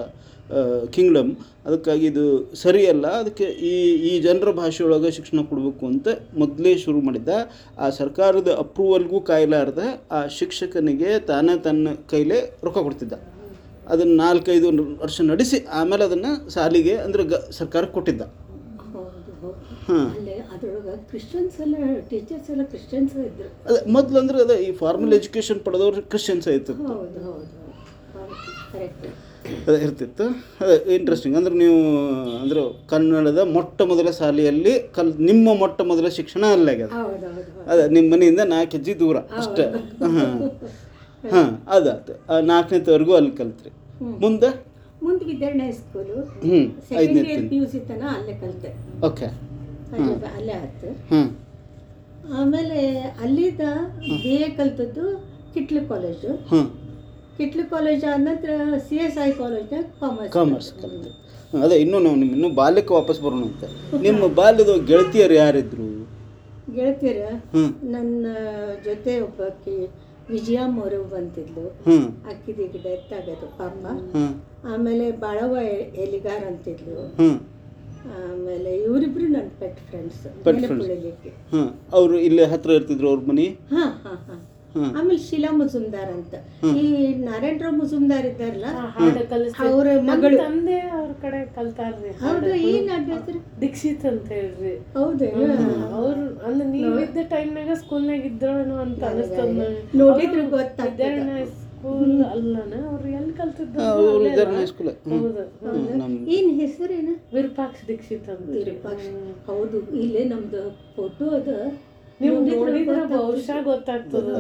kingdom ಅದಕ್ಕಾಗಿ ಇದು ಸರಿಯಲ್ಲ ಅದಕ್ಕೆ ಈ ಈ ಜನರ ಭಾಷೆಯೊಳಗೆ ಶಿಕ್ಷಣ ಕೊಡಬೇಕು ಅಂತ ಮೊದಲೇ ಶುರು ಮಾಡಿದ್ದ ಆ ಸರ್ಕಾರದ ಅಪ್ರೂವಲ್ಗೂ ಕಾಯಲಾರ್ದ ಆ ಶಿಕ್ಷಕನಿಗೆ ತಾನೇ ತನ್ನ ಕೈಲೇ ರೊಕ್ಕ ಕೊಡ್ತಿದ್ದ ಅದನ್ನು ನಾಲ್ಕೈದು ವರ್ಷ ನಡೆಸಿ ಆಮೇಲೆ ಅದನ್ನು ಸಾಲಿಗೆ ಅಂದರೆ ಗ ಸರ್ಕಾರಕ್ಕೆ ಕೊಟ್ಟಿದ್ದ ಹೌದು ಹೌದು ಹಾಂ ಅಲ್ಲೇ ಅದ್ರೊಳಗೆ ಕ್ರಿಶ್ಚಿಯನ್ಸ್ ಎಲ್ಲ ಟೀಚರ್ಸ್ ಎಲ್ಲ ಕ್ರಿಶ್ಚಿಯನ್ಸ್ ಇದ್ರು ಅದೇ ಮೊದಲು ಅಂದ್ರೆ ಅದೇ ಈ ಫಾರ್ಮಲ್ ಎಜುಕೇಷನ್ ಪಡೆದವ್ರು ಕ್ರಿಶ್ಚಿಯನ್ಸ್ ಆಯ್ತು ಹೌದು ಹೌದು ಹೌದು ಕರೆಕ್ಟ್ ಅದೇ ಇರ್ತಿತ್ತು ಅದೇ ಇಂಟ್ರೆಸ್ಟಿಂಗ್ ಅಂದ್ರೆ ನೀವು ಅಂದ್ರೆ ಕನ್ನಡದ ಮೊಟ್ಟ ಮೊದಲ ಶಾಲೆಯಲ್ಲಿ ಕಲ್ ನಿಮ್ಮ ಮೊಟ್ಟ ಮೊದಲ ಶಿಕ್ಷಣ ಅಲ್ಲೇ ಆಗ್ಯದ ಹೌದು ಹೌದು ಹೌದು ಅದೇ ನಿಮ್ಮ ಮನೆಯಿಂದ ನಾಲ್ಕು ಹೆಜ್ಜೆ ದೂರ ಅಷ್ಟೇ ಹಾಂ ಹಾಂ ಅದಾತು ನಾಲ್ಕನೇತವರೆಗೂ ಅಲ್ಲಿ ಕಲ್ತ್ರಿ ಮುಂದೆ ಮುಂದೆ ವಿದ್ಯಾರಣ್ಯ ಹೈಸ್ಕೂಲು ಹ್ಞೂ ಸೆಕೆಂಡ್ ಐದನೇ ಇಯರ್ ಪಿ ಯು ಸಿ ತನ ಅಲ್ಲೇ ಕಲಿತೆ ಓಕೆ ಅಲ್ಲೇ ಅಲ್ಲೇ ಆಯ್ತು ಹಾಂ ಆಮೇಲೆ ಅಲ್ಲಿದ್ದ ಬಿ ಎ ಕಲ್ತದ್ದು ಕಿಟ್ಲು ಕಾಲೇಜು ಹಾಂ ಕಿಟ್ಲು ಕಾಲೇಜ್ ಆದ ನಂತರ ಸಿ ಎಸ್ ಐ ಕಾಲೇಜ್ನಾಗ ಕಾಮರ್ಸ್ ಕಾಮರ್ಸ್ ಕಲಿತ್ರಿ ಹ್ಮ್, ಅದೇ ಇನ್ನೂ ನಾವು ನಿಮ್ಮ ಇನ್ನೂ ಬಾಲ್ಯಕ್ಕೆ ವಾಪಸ್ ಬರೋಣ ಅಂತ ನಿಮ್ಮ ಬಾಲ್ಯದ ಗೆಳತಿಯರು ಯಾರಿದ್ರು ಗೆಳತಿಯರ ಹ್ಞೂ ನನ್ನ ಜೊತೆ ಒಬ್ಬಾಕಿ ವಿಜಯ ಮೊರವ್ ಬಂತಿದ್ಲು ಹ್ಞೂ ಅಕ್ಕಿದ ಈಗ ಡೆತ್ ಆಗೋದು ಪಾಪ ಹ್ಞೂ ಆಮೇಲೆ ಬಾಳವ ಎ- ಎಲಿಗಾರ್ ಅಂತಿದ್ಲು ಹ್ಞೂ ಆಮೇಲೆ ಇವರಿಬ್ರು ನನ್ನ ಪೆಟ್ ಫ್ರೆಂಡ್ಸ್ Pet friends. ಬೆಳಿಲಿಕ್ಕೆ ಹಾಂ ಅವರು ಇಲ್ಲೇ ಹತ್ರ ಇರ್ತಿದ್ರು ಅವ್ರ ಮನೆ ಹಾ ಹಾ ಹಾ ಹಾಂ ಆಮೇಲೆ ಶೀಲಾ ಮುಜುಮ್ದಾರ್ ಅಂತ ಈ ನಾರಾಯಣರಾವ್ ಮುಜುಮ್ದಾರ್ ಇದ್ದಾರಲ್ಲ ಹಾಡು ಕಲಿಸ್ತಾರೆ ಅವ್ರ ಮಗಳು ತಂದೆ ಅವ್ರ ಕಡೆ ಕಲ್ತಾರ್ರಿ ಹೌದು ಏನ್ ಅಡ್ಡ ಹೆಸ್ರು ದೀಕ್ಷಿತ್ ಅಂತ ಹೇಳ್ರಿ ಹೌದೇನು ಅವ್ರು ಅಂದ್ರೆ ನೀವಿದ್ದ ಟೈಮ್ನಾಗ ಸ್ಕೂಲ್ನಾಗ ಇದ್ರೋನು ಅಂತ ಅನಿಸ್ತದ ನೋಡಿದ್ರೆ ಗೊತ್ತಾಗ್ತದೆ ವಿದ್ಯಾರಣ್ಯ ಸ್ಕೂಲ್ ಅಲ್ಲನ ಅವ್ರು ಎಲ್ಲಿ ಕಲ್ತಿದ್ರು ಅವರು ಇದ್ದಾರೆ ಹೈಸ್ಕೂಲ್ ಹೌದು ನಮ್ಮ ಏನ್ ಹೆಸರೇನು ವಿರೂಪಾಕ್ಷ ದೀಕ್ಷಿತ್ ಅಂತ ವಿರೂಪಾಕ್ಷ ಹೌದು ಇಲ್ಲೇ ನಮ್ದು ಫೋಟೋ ಅದ ನೀವು ನೋಡಿದ್ರೆ ಬಹುಶಃ ಗೊತ್ತಾಗ್ತದ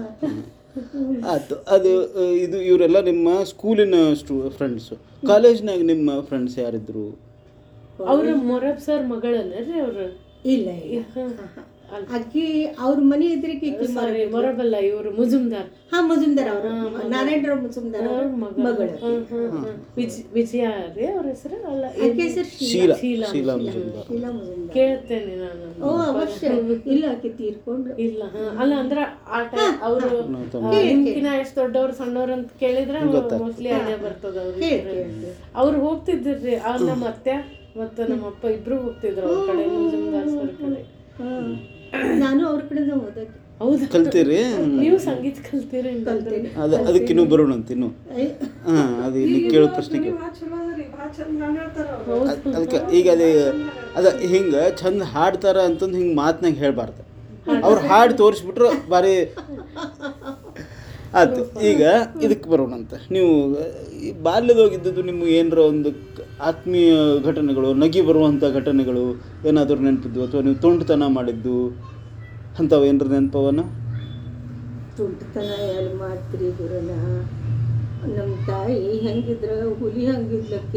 ಆಯ್ತು ಅದು ಆ, ಇದು ಇವರೆಲ್ಲ ನಿಮ್ಮ ಸ್ಕೂಲಿನ ಸ್ಟೂ ಫ್ರೆಂಡ್ಸು ಕಾಲೇಜ್ನಾಗ ನಿಮ್ಮ ಫ್ರೆಂಡ್ಸ್ ಯಾರಿದ್ರು ಅವ್ರ ಮೊರಬ್ ಸರ್ ಮಗಳನ್ರಿ ಅವ್ರು ಇಲ್ಲ ಇಲ್ಲ ಅಕ್ಕಿ ಅವ್ರ ಮನೆ ಎದುರಿಗೆ ಈಕಿ ಮ- ಸಾರಿ ಮೊರಬಲ್ಲ ಇವರು ಮುಜುಮ್ದಾರ್ ಹಾ ಮುಜುಮ್ದಾರ್ ಅವರು ನಾರಾಯಣರಾವ್ ಮುಜುಮ್ದಾರ್ ಅವ್ರ ಮಗಳು ಹ್ಮ್, ಹ್ಮ್, ಹ್ಮ್. ವಿಜ್- ವಿಜಯ ರೀ ಅವ್ರ ಹೆಸರು ಅಲ್ಲ ಆಕೆ ಹೆಸರು ಶೀಲಾ ಶೀಲಾ. ಶೀಲಾ ಮಜುಮ್ದಾರ್ ಶೀಲಾ ಮುಜುಮ್ದಾರ್ ಕೇಳ್ತೇನೆ ನಾನು ಓ ಅವಶ್ಯ ಇಲ್ಲ ಆಕೆ ತೀರ್ಕೊಂಡ್ರು ಇಲ್ಲ ಹ. ಅಲ್ಲ ಅಂದ್ರ ಆ ಟೈಮ್ ಅವರು ನಿಮ್ಕಿನ ಎಷ್ಟ್ ದೊಡ್ಡವ್ರು ಸಣ್ಣವ್ರು ಅಂತ ಕೇಳಿದ್ರೆ ಮೋಸ್ಟ್ಲಿ ಐಡಿಯಾ ಬರ್ತದ ಅವ್ರಿಗೆ ಅವ್ರು ಹೋಗ್ತಿದ್ರಿ ಅವ್ರ ನಮ್ಮ ಅತ್ತೆ ಮತ್ತು ನಮ್ಮ ಅಪ್ಪ ಇಬ್ರು ಹೋಗ್ತಿದ್ರು ಅವ್ರ ಕಡೆ ಮುಜುಮ್ದಾರ್ ಸರ್ ಕಡೆ ಹ್ಮ್. ನಾನು ಅವ್ರ ಕಡೆಯಿಂದ ಓದಕ್ಕೆ ಹೌದಾ ಕಲ್ತೀರಿ ನೀವು ಸಂಗೀತ ಕಲ್ತೀರಿ ಹಂಗಂದ್ರೆ? ಅದು ಅದಕ್ಕೆ ಇನ್ನೂ ಬರೋಣ ಅಂತ ಇನ್ನು ಹಾಂ ಅದು ಇಲ್ಲಿ ಕೇಳೋ ಪ್ರಶ್ನೆಗೆ ಅದ್- ಅದಕ್ಕೆ ಈಗ ಅದೇ ಅದ ಹಿಂಗೆ ಚಂದ ಹಾಡ್ತಾರ ಅಂತಂದು ಹಿಂಗೆ ಮಾತ್ನಾಗ ಹೇಳ್ಬಾರ್ದು ಅವ್ರು ಹಾಡು ತೋರಿಸ್ಬಿಟ್ರು ಭಾರಿ ಆಯ್ತು ಈಗ ಇದಕ್ಕೆ ಬರೋಣ ಅಂತ ನೀವು ಈ ಬಾಲ್ಯದೋಗಿದ್ದದ್ದು ನಿಮ್ಗೆ ಏನರ ಒಂದು ಕ- ಆತ್ಮೀಯ ಘಟನೆಗಳು ನಗಿ ಬರುವಂಥ ಘಟನೆಗಳು ಏನಾದರೂ ನೆನಪಿದ್ದು ಅಥವಾ ನೀವು ತುಂಟತನ ಮಾಡಿದ್ದು ಅಂಥವು ಏನರ ನೆನಪವನ ತುಂಟತನ ಎಲ್ಲಿ ಮಾಡ್ತೀರಿ ಗುರುನ ನಮ್ಮ ತಾಯಿ ಹೆಂಗಿದ್ರ ಹುಲಿ ಹಂಗಿದ್ಲಕ್ಕೆ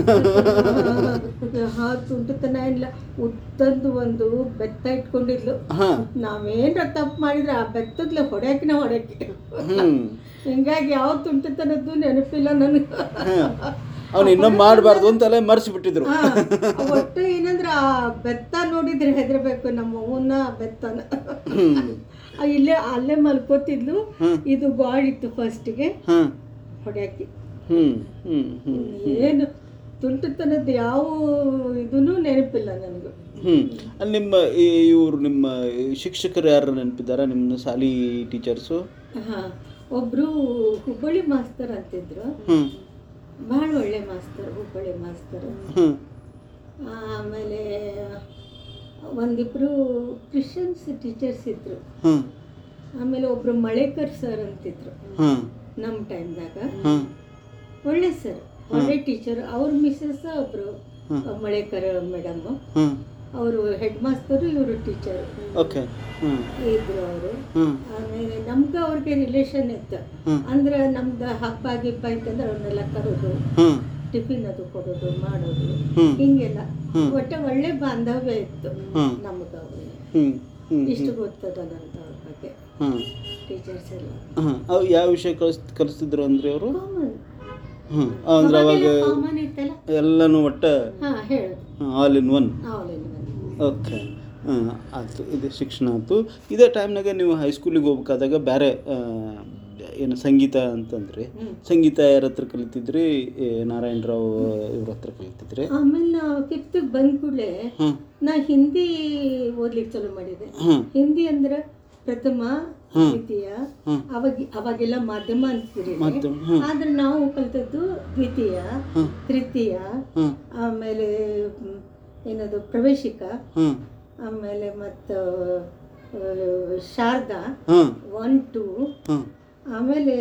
ಹಾ ತುಂಟತನ ಇಲ್ಲ ಉತ್ತಂದು ಒಂದು ಬೆತ್ತ ಇಟ್ಕೊಂಡಿದ್ಲು ಹಾಂ ನಾವೇನ್ರ ತಪ್ಪು ಮಾಡಿದ್ರೆ ಆ ಬೆತ್ತದ್ಲೆ ಹೊಡ್ಯಾಕಿನ ಹೊಡ್ಯಾಕಿ ಹ್ಞೂ ಹಿಂಗಾಗಿ ಯಾವ ತುಂಟತನದ್ದು ನೆನಪಿಲ್ಲ ನನಗೆ ಅವನು ಇನ್ನೊಮ್ಮೆ ಮಾಡಬಾರ್ದು ಅಂತೆಲ್ಲ ಮರೆಸಿಬಿಟ್ಟಿದ್ರು ಹಾ, ಒಟ್ಟು ಏನಂದ್ರ ಆ ಬೆತ್ತ ನೋಡಿದ್ರೆ ಹೆದರ್ಬೇಕು ನಮ್ಮ ಅವ್ವನ ಬೆತ್ತನ ಆ, ಇಲ್ಲೇ ಅಲ್ಲೇ ಮಲ್ಕೋತಿದ್ಲು ಇದು ಗಾಡ್ ಇತ್ತು ಫಸ್ಟಿಗೆ ಹಾಂ ಹೊಡ್ಯಾಕಿ ಹ್ಞೂ ಹ್ಞೂ ಹ್ಞೂ ಏನು ತುಂಟತನದ ಯಾವ ಇದೂ ನೆನಪಿಲ್ಲ ನನಗೆ ಹ್ಞೂ ಅಲ್ಲಿ ನಿಮ್ಮ ಇವರು ನಿಮ್ಮ ಶಿಕ್ಷಕರು ಯಾರು ನೆನಪಿದ್ದಾರಾ ನಿಮ್ಮ ಶಾಲಿ ಟೀಚರ್ಸು ಹಾ ಒಬ್ರು ಹುಬ್ಬಳ್ಳಿ ಮಾಸ್ತರ್ ಅಂತಿದ್ರು ಹ್ಞೂ ಭಾಳ ಒಳ್ಳೆ ಮಾಸ್ತರ್ ಹುಬ್ಬಳ್ಳಿ ಮಾಸ್ತರ್ ಹ್ಞೂ ಆಮೇಲೆ ಒಂದಿಬ್ರು ಕ್ರಿಶ್ಚಿಯನ್ಸ್ ಟೀಚರ್ಸ್ ಇದ್ರು ಹ್ಞೂ ಆಮೇಲೆ ಒಬ್ರು ಮಳೇಕರ್ ಸರ್ ಅಂತಿದ್ರು ಹಾಂ ನಮ್ಮ ಟೈಮ್ದಾಗ ಹಾಂ ಒಳ್ಳೆ ಸರ್ ಒಳ್ಳೆ ಟೀಚರ್ ಅವ್ರ ಮಿಸ್ಸಸ್ ಒಬ್ರು ಮಳೇಕರ್ ಮೇಡಮ್ ಹಾಂ ಅವರು ಹೆಡ್ ಮಾಸ್ತರು ಇವರು ಟೀಚರ್ ಓಕೆ ಹ್ಞೂ ಇದ್ರು ಅವರು ಹ್ಞೂ ಆಮೇಲೆ ನಮ್ಗೆ ಅವ್ರಿಗೆ ರಿಲೇಷನ್ ಇತ್ತು ಹ್ಮ್. ಅಂದ್ರೆ ನಮ್ದು ಹಬ್ಬ ಗಿಬ್ಬ ಇತ್ತಂದ್ರೆ ಅವ್ರನ್ನೆಲ್ಲ ಕರೋದು ಹ್ಞೂ ಟಿಫಿನ್ ಅದು ಕೊಡೋದು ಮಾಡೋದು ಹ್ಮ್. ಹಿಂಗೆಲ್ಲ ಹ್ಮ್. ಒಟ್ಟೆ ಒಳ್ಳೆ ಬಾಂಧವ್ಯ ಇತ್ತು ಹ್ಮ್. ನಮ್ಗೆ ಅವ್ರಿಗೆ ಹ್ಞೂ ಹ್ಞೂ ಇಷ್ಟು ಗೊತ್ತದ ನಂತ ಅವ್ರ ಬಗ್ಗೆ ಹಾಂ ಟೀಚರ್ಸ್ ಎಲ್ಲ ಹಾಂ ಅವು ಯಾವ ವಿಷಯ ಕಲಿಸ್ ಕಲಿಸ್ತಿದ್ರು ಅಂದರೆ ಅವರು ಕಾಮನ್ ಹ್ಞೂ ಅಂದ್ರೆ ಅವಾಗ ಕಾಮನ್ ಇತ್ತಲ್ಲ ಎಲ್ಲನೂ ಒಟ್ಟ ಹಾ ಹೇಳೋದು ಆಲ್ ಇನ್ ಒನ್ ಅವಲೇನು ಓಕೆ ಹಾಂ ಆಯಿತು ಇದು ಶಿಕ್ಷಣ ಆಯಿತು ಇದೇ ಟೈಮ್ನಾಗ ನೀವು ಹೈಸ್ಕೂಲಿಗೆ ಹೋಗ್ಬೇಕಾದಾಗ ಬೇರೆ ಏನು ಸಂಗೀತ ಅಂತಂದ್ರೆ ಸಂಗೀತ ಯಾರ ಹತ್ರ ಕಲಿತಿದ್ರಿ ಏ, ನಾರಾಯಣರಾವ್ ಇವ್ರ ಹತ್ರ ಕಲಿತಿದ್ರಿ ಆಮೇಲೆ ನಾ ಫಿಫ್ತಿಗೆ ಬಂದ ಕೂಡಲೇ ಹಾಂ ನಾ ಹಿಂದಿ ಓದ್ಲಿಕ್ಕೆ ಚಾಲೂ ಮಾಡಿದೆ ಹಾಂ ಹಿಂದಿ ಅಂದ್ರೆ ಪ್ರಥಮ ದ್ವಿತೀಯ ಹ್ಮ್. ಅವಾಗ ಅವಾಗೆಲ್ಲ ಮಾಧ್ಯಮ ಅಂತಿರಿ ಮಾಧ್ಯಮ, ಹ್ಮ್. ಆದ್ರೆ ನಾವು ಕಲ್ತದ್ದು ದ್ವಿತೀಯ ತೃತೀಯ ಹಾಂ ಆಮೇಲೆ ಮ್, ಏನದು ಪ್ರವೇಶಿಕ ಹಾಂ ಆಮೇಲೆ ಮತ್ತು ಶಾರದಾ ಹಾಂ ಒನ್ ಟೂ ಹಾಂ ಆಮೇಲೆ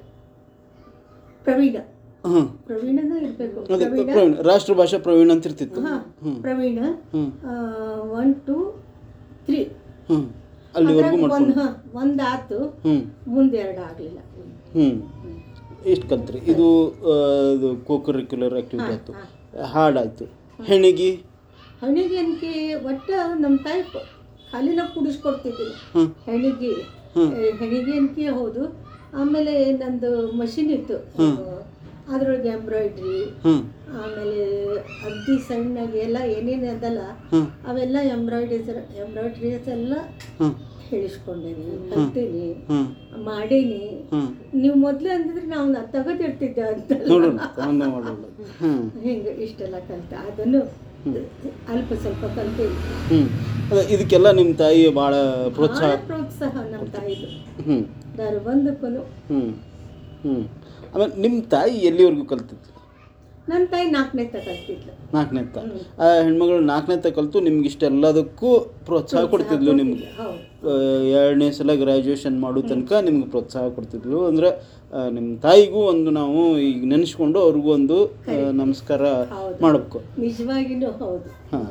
ಪ್ರವೀಣ ಹಾಂ ಪ್ರವೀಣನ ಇರಬೇಕು ಅದೇ ಪ್ರವೀಣ ಪ್ರವೀಣ್ ರಾಷ್ಟ್ರ ಭಾಷಾ ಪ್ರವೀಣ್ ಅಂತ ಇರ್ತಿತ್ತು ಹಾ ಪ್ರವೀಣ ಹ್ಞೂ ಒನ್ ಟೂ ತ್ರೀ ಹ್ಞೂ ಅಲ್ಲಿವರೆಗೂ ಒಂದು ಮಾಡ್ಕೊಂಡು ಹಾಂ ಒಂದು ಆತು ಹ್ಞೂ ಮುಂದೆ ಎರಡು ಆಗಲಿಲ್ಲ ಹ್ಞೂ ಇಷ್ಟು ಕಲ್ತ್ರಿ ಇದು ಆ, ಇದು ಕೋಕರಿಕ್ಯುಲರ್ ಆ್ಯಕ್ಟಿವಿಟಿ ಆಯಿತು ಹಾಡಾಯಿತು ಹೆಣಿಗಿ ಹಣಿಗೆ ಅನ್ಕೆ ಒಟ್ಟು ನಮ್ಮ ತಾಯಿ ಪ- ಖಾಲಿ ನಾವು ಕುಡಿಸ್ಕೊಡ್ತಿದ್ದಿಲ್ಲ ಹ್ಮ್. ಹೆಣಿಗೆ ಏ, ಹೆಣಿಗೆ ಅನ್ಕೆ ಹೌದು ಆಮೇಲೆ ನಂದು ಮಷಿನ್ ಇತ್ತು ಅದ್ರೊಳಗೆ ಎಂಬ್ರಾಯ್ಡ್ರಿ ಹ್ಞೂ ಆಮೇಲೆ ಅಗ್ದಿ ಸಣ್ಣಗೆ ಎಲ್ಲ ಏನೇನು ಅದಲ್ಲ ಹ್ಮ್. ಅವೆಲ್ಲ ಎಂಬ್ರಾಯ್ಡ್ರೀಸ್ ಎಂಬ್ರಾಯ್ಡ್ರೀಸ್ ಎಲ್ಲ ಹ್ಞೂ ಹೇಳಿಸ್ಕೊಂಡೇನಿ ಕಲ್ತೀನಿ ಹ್ಞೂ ಮಾಡೀನಿ ಹ್ಞೂ ನೀವು ಮೊದಲು ಅಂದಿದ್ರೆ ನಾವು ನಾ ತೆಗೆದಿರ್ತಿದ್ದೆ ಅಂತ ನೋಡೋಣ ತಗೊಂಡ ಮಾಡೋಣ ಹ್ಞೂ ಹಿಂಗೆ ಇಷ್ಟೆಲ್ಲ ಕಲ್ತ ಅದನ್ನು ಅಲ್ಪ ಸ್ವಲ್ಪ ಕಲ್ತೀನಿ ಹ್ಞೂ ಅದೇ ಇದಕ್ಕೆಲ್ಲ ನಿಮ್ಮ ತಾಯಿ ಭಾಳ ಪ್ರೋತ್ಸಾಹ ಭಾಳ ಪ್ರೋತ್ಸಾಹ ನಮ್ಮ ತಾಯಿದು ಹ್ಞೂ ದಾರು ಬಂದಕ್ಕೂ ಹ್ಞೂ ಹ್ಞೂ ಆಮೇಲೆ ನಿಮ್ಮ ತಾಯಿ ಎಲ್ಲಿವರೆಗೂ ಕಲ್ತಿತ್ತು ನನ್ನ ತಾಯಿ ನಾಲ್ಕನೇ ತ ಕಲ್ತಿದ್ಲು ನಾಲ್ಕನೇ ತ ಆ ಹೆಣ್ಮಗಳು ನಾಲ್ಕನೇ ತ ಕಲಿತು ನಿಮ್ಗೆ ಇಷ್ಟೆಲ್ಲದಕ್ಕೂ ಪ್ರೋತ್ಸಾಹ ಕೊಡ್ತಿದ್ಲು ನಿಮ್ಗೆ ಹೌದು ಆ, ಎರಡನೇ ಸಲ ಗ್ರ್ಯಾಜುಯೇಷನ್ ಮಾಡೋ ತನಕ ನಿಮ್ಗೆ ಪ್ರೋತ್ಸಾಹ ಕೊಡ್ತಿದ್ಲು ಅಂದರೆ ನಿಮ್ಮ ತಾಯಿಗೂ ಒಂದು ನಾವು ಈಗ ನೆನೆಸ್ಕೊಂಡು ಅವ್ರಿಗೂ ಒಂದು ಆ, ನಮಸ್ಕಾರ ಹೌದು. ಮಾಡಬೇಕು ನಿಜವಾಗಿನೂ ಹೌದು ಹಾಂ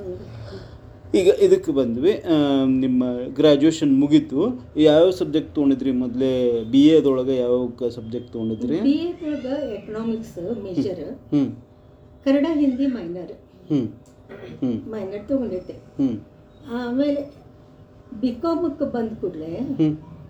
ಈಗ ಇದಕ್ಕೆ ಬಂದ್ವಿ ಆ, ನಿಮ್ಮ ಗ್ರ್ಯಾಜುಯೇಷನ್ ಮುಗೀತು ಯಾವ ಸಬ್ಜೆಕ್ಟ್ ತೊಗೊಂಡಿದ್ರಿ ಮೊದಲೇ ಬಿ ಎದೊಳಗೆ ಯಾವ ಸಬ್ಜೆಕ್ಟ್ ತೊಗೊಂಡಿದ್ರಿ ಬಿ ಎದ್ರೊಳಗೆ ಎಕನಾಮಿಕ್ಸ್ ಮೇಜರ್ ಹ್ಞೂ ಕನ್ನಡ ಹಿಂದಿ ಮೈನರ್ ಹ್ಞೂ ಹ್ಞೂ ಮೈನರ್ ತೊಗೊಂಡಿದ್ದೆ ಹ್ಞೂ ಆಮೇಲೆ ಬಿ ಕಾಮಕ್ಕೆ ಬಂದ ಕೂಡಲೇ ಹ್ಞೂ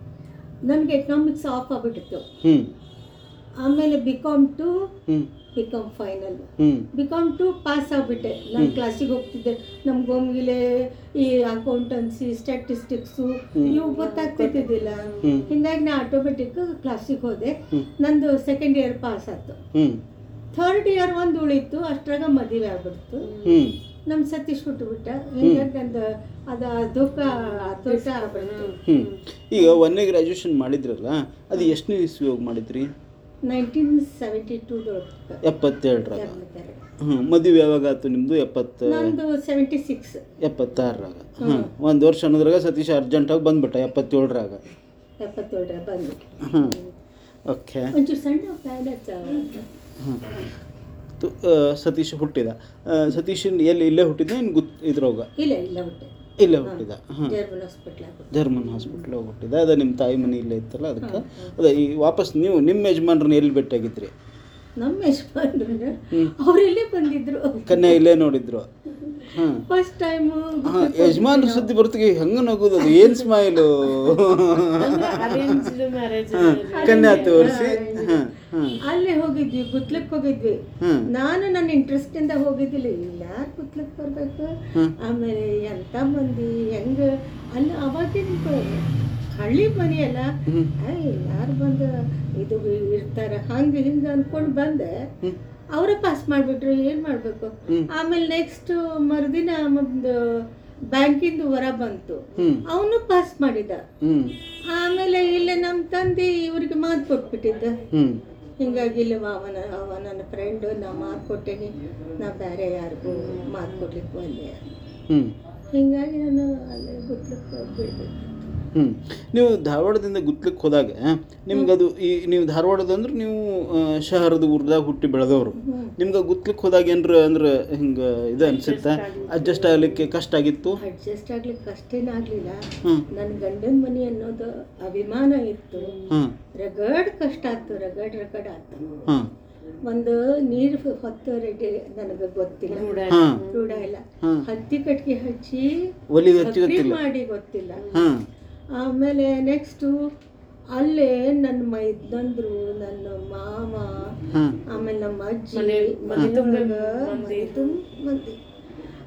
ನನಗೆ ಎಕನಾಮಿಕ್ಸ್ ಆಫ್ ಆಗಿಬಿಟ್ಟಿತ್ತು ಹ್ಞೂ ಆಮೇಲೆ ಬಿ ಕಾಮ್ ಟು ಹ್ಞೂ ಬಿ ಕಾಮ್ ಫೈನಲ್ ಹ್ಞೂ ಬಿ ಕಾಮ್ ಟು ಪಾಸ್ ಆಗಿಬಿಟ್ಟೆ ನಾನು ಕ್ಲಾಸಿಗೆ ಹೋಗ್ತಿದ್ದೆ ನಮ್ಮ ಗೋಮ್ಗಿಲೆ ಈ ಅಕೌಂಟನ್ಸಿ ಸ್ಟ್ಯಾಟಿಸ್ಟಿಕ್ಸು ಇವು ಗೊತ್ತಾಗ್ತಿದ್ದಿಲ್ಲ ಹಿಂಗಾಗಿ ನಾ ಆಟೋಮೆಟಿಕ್ ಕ್ಲಾಸಿಗೆ ಹೋದೆ ನಂದು ಸೆಕೆಂಡ್ ಇಯರ್ ಪಾಸ್ ಆಯ್ತು ಹ್ಞೂ ಥರ್ಡ್ ಇಯರ್ ಒಂದು ಉಳಿತು ಅಷ್ಟ್ರಾಗ ಮದುವೆ ಆಗ್ಬಿಡ್ತು ಹ್ಞೂ ನಮ್ಮ ಸತೀಶ್ ಹುಟ್ಟುಬಿಟ್ಟ ಹಿಂಗಾಗಿ ನಂದು ಅದು ದುಃಖ ಅದೃಷ್ಟ ಆಗ್ಬಿಡ್ತು ಹ್ಞೂ ಈಗ ಒಂದನೇ ಗ್ರ್ಯಾಜುಯೇಷನ್ ಮಾಡಿದ್ರಲ್ಲ ಅದು ಎಷ್ಟನೇ ಇಸ್ವಿ ಹೋಗಿ ಮಾಡಿದ್ರಿ ನೈನ್ಟೀನ್ ಸೆವೆಂಟಿ ಟೂದೊಳಗೆ ಎಪ್ಪತ್ತೆರಡರಾಗ ಹ್ಞೂ ಮದುವೆ ಯಾವಾಗ ಆಯ್ತು ನಿಮ್ಮದು ಎಪ್ಪತ್ತು ನಂದು ಸೆವೆಂಟಿ ಸಿಕ್ಸ್ ಎಪ್ಪತ್ತಾರರಾಗ ಹಾಂ ಒಂದು ವರ್ಷ ಅನ್ನೋದ್ರಾಗ ಸತೀಶ್ ಅರ್ಜೆಂಟಾಗಿ ಬಂದ್ಬಿಟ್ಟ ಎಪ್ಪತ್ತೇಳರಾಗ ಎಪ್ಪತ್ತೇಳರ ಬಂದು ಹಾಂ ಓಕೆ ಒಂಚೂರು ಸಣ್ಣ ಪ್ಲಾನೆಟ್ ಹಾಂ ಸತೀಶ್ ಹುಟ್ಟಿದ ಆ, ಸತೀಶನ್ ಎಲ್ಲಿ ಇಲ್ಲೇ ಹುಟ್ಟಿದ ಇನ್ನು ಗುತ್ ಇದ್ರೊಳಗ ಇಲ್ಲ ಇಲ್ಲ ಹುಟ್ಟೆ ಇಲ್ಲೇ ಹುಟ್ಟಿದ ಹಾಂ ಜರ್ಮನ್ ಹಾಸ್ಪಿಟ್ಲ್ ಜರ್ಮನ್ ಹಾಸ್ಪಿಟ್ಲ್ ಹೋಗಿ ಹುಟ್ಟಿದ ಅದ ನಿಮ್ಮ ತಾಯಿ ಮನೆ ಇಲ್ಲೇ ಇತ್ತಲ್ಲ ಅದಕ್ಕೆ ಅದೇ ಈ ವಾಪಸ್ ನೀವು ನಿಮ್ಮ ಯಜಮಾನ್ರನ್ನ ಎಲ್ಲಿ ಭೇಟಿಯಾಗಿದ್ರಿ ನಮ್ಮ ಯಜಮಾನ್ರು ಅವರೆಲ್ಲೇ ಬಂದಿದ್ರು ಕನ್ಯಾ ಇಲ್ಲೇ ನೋಡಿದ್ರು ಹಾಂ ಫಸ್ಟ್ ಟೈಮು ಹಾಂ ಯಜಮಾನ್ರ ಸುದ್ದಿ ಬರ್ತಿಗೆ ಹೆಂಗೆ ನಗೋದು ಅದು ಏನು ಸ್ಮೈಲು ಅರೇಂಜ್ಡ್ ಮ್ಯಾರೇಜ್ ಕನ್ಯಾ ತೋರಿಸಿ ಹಾಂ ಹಾಂ ಅಲ್ಲೇ ಹೋಗಿದ್ವಿ ಗುತ್ಲಕ್ಕೆ ಹೋಗಿದ್ವಿ ಹ್ಮ್. ನಾನು ನನ್ನ ಇಂಟ್ರೆಸ್ಟ್ ಇಂದ ಹೋಗಿದ್ದಿಲ್ಲ ಯಾರು ಗುತ್ಲಕ್ಕೆ ಬರ್ಬೇಕು ಆಮೇಲೆ ಎಂತ ಮಂದಿ ಹೆಂಗ ಅಲ್ಲಿ ಅವಾಗಿನ ಹಳ್ಳಿ ಮನೆ ಅಲ್ಲ ಯಾರು ಬಂದು ಇದು ಇರ್ತಾರ ಹಂಗೆ ಹಿಂಗೆ ಅನ್ಕೊಂಡು ಬಂದೆ ಅವರೇ ಪಾಸ್ ಮಾಡಿಬಿಟ್ರು ಏನು ಮಾಡಬೇಕು ಆಮೇಲೆ ನೆಕ್ಸ್ಟ್ ಮರುದಿನ ಒಂದು ಬ್ಯಾಂಕಿಂದು ಹೊರ ಬಂತು ಹ್ಞೂ ಅವನು ಪಾಸ್ ಮಾಡಿದ ಹ್ಞೂ ಆಮೇಲೆ ಇಲ್ಲೇ ನಮ್ಮ ತಂದೆ ಇವ್ರಿಗೆ ಮಾತು ಕೊಟ್ಬಿಟ್ಟಿದ್ದ ಹ್ಞೂ ಹಿಂಗಾಗಿ ಇಲ್ಲಿ ಅವನ ಅವ ನನ್ನ ಫ್ರೆಂಡ್ ನಾ ಮಾತು ಕೊಟ್ಟೇನಿ ನಾ ಬೇರೆ ಯಾರಿಗೂ ಮಾತು ಕೊಡ್ಲಿಕ್ಕೆ ಅಲ್ಲೇ ಹ್ಞೂ ಹಿಂಗಾಗಿ ನಾನು ಅಲ್ಲೇ ಗೊತ್ತಲಿಕ್ಕೆ ಬಿಡ್ಬೇಕು ಹ್ಞೂ ನೀವು ಧಾರವಾಡದಿಂದ ಗುತ್ಲಕ್ಕೆ ಹೋದಾಗ ನಿಮ್ಗೆ ಅದು ಈ ನೀವು ಧಾರವಾಡದ ಅಂದ್ರೆ ನೀವು ಆ, ಶಹರದ ಊರ್ದಾಗ ಹುಟ್ಟಿ ಬೆಳೆದವರು ನಿಮ್ಗೆ ಗುತ್ಲಕ್ಕೆ ಹೋದಾಗ ಏನ್ರ ಅಂದ್ರೆ ಹಿಂಗೆ ಇದು ಅನ್ಸುತ್ತಾ ಅಡ್ಜಸ್ಟ್ ಆಗಲಿಕ್ಕೆ ಕಷ್ಟ ಆಗಿತ್ತು ಅಡ್ಜಸ್ಟ್ ಆಗ್ಲಿಕ್ಕೆ ಕಷ್ಟೇನಾಗಲಿಲ್ಲ ಹ್ಞೂ ನನ್ನ ಗಂಡನ ಮನೆ ಅನ್ನೋದು ಅಭಿಮಾನ ಇತ್ತು ಹಾಂ ರಗಡ್ ಕಷ್ಟ ಆಯ್ತು ರಗಡ್ ರಗಡ್ ಆಯ್ತು ಹಾಂ ಒಂದು ನೀರು ಹೊತ್ತು ರೆಡಿ ನನಗೆ ಗೊತ್ತಿಲ್ಲ ಹಾಂ ರೂಢ ಇಲ್ಲ ಹಾಂ ಹತ್ತಿ ಕಟ್ಗೆ ಹಚ್ಚಿ ಒಲಿಗೆ ಹಚ್ಚಿ ಸಕ್ರೆ ಗೊತ್ತಿಲ್ಲ ಮಾಡಿ ಗೊತ್ತಿಲ್ಲ ಹಾಂ ಆಮೇಲೆ ನೆಕ್ಸ್ಟು ಅಲ್ಲೇ ನನ್ನ ಮೈದಂದ್ರು ನನ್ನ ಮಾವ ಹಾಂ ಆಮೇಲೆ ನಮ್ಮ ಅಜ್ಜಿ ಮನೆ- ಮನೆ ತುಂಬ ಮನೆಯೊಳಗ ಮಂದಿ. ಮನೆ ತುಂಬ ಮಂದಿ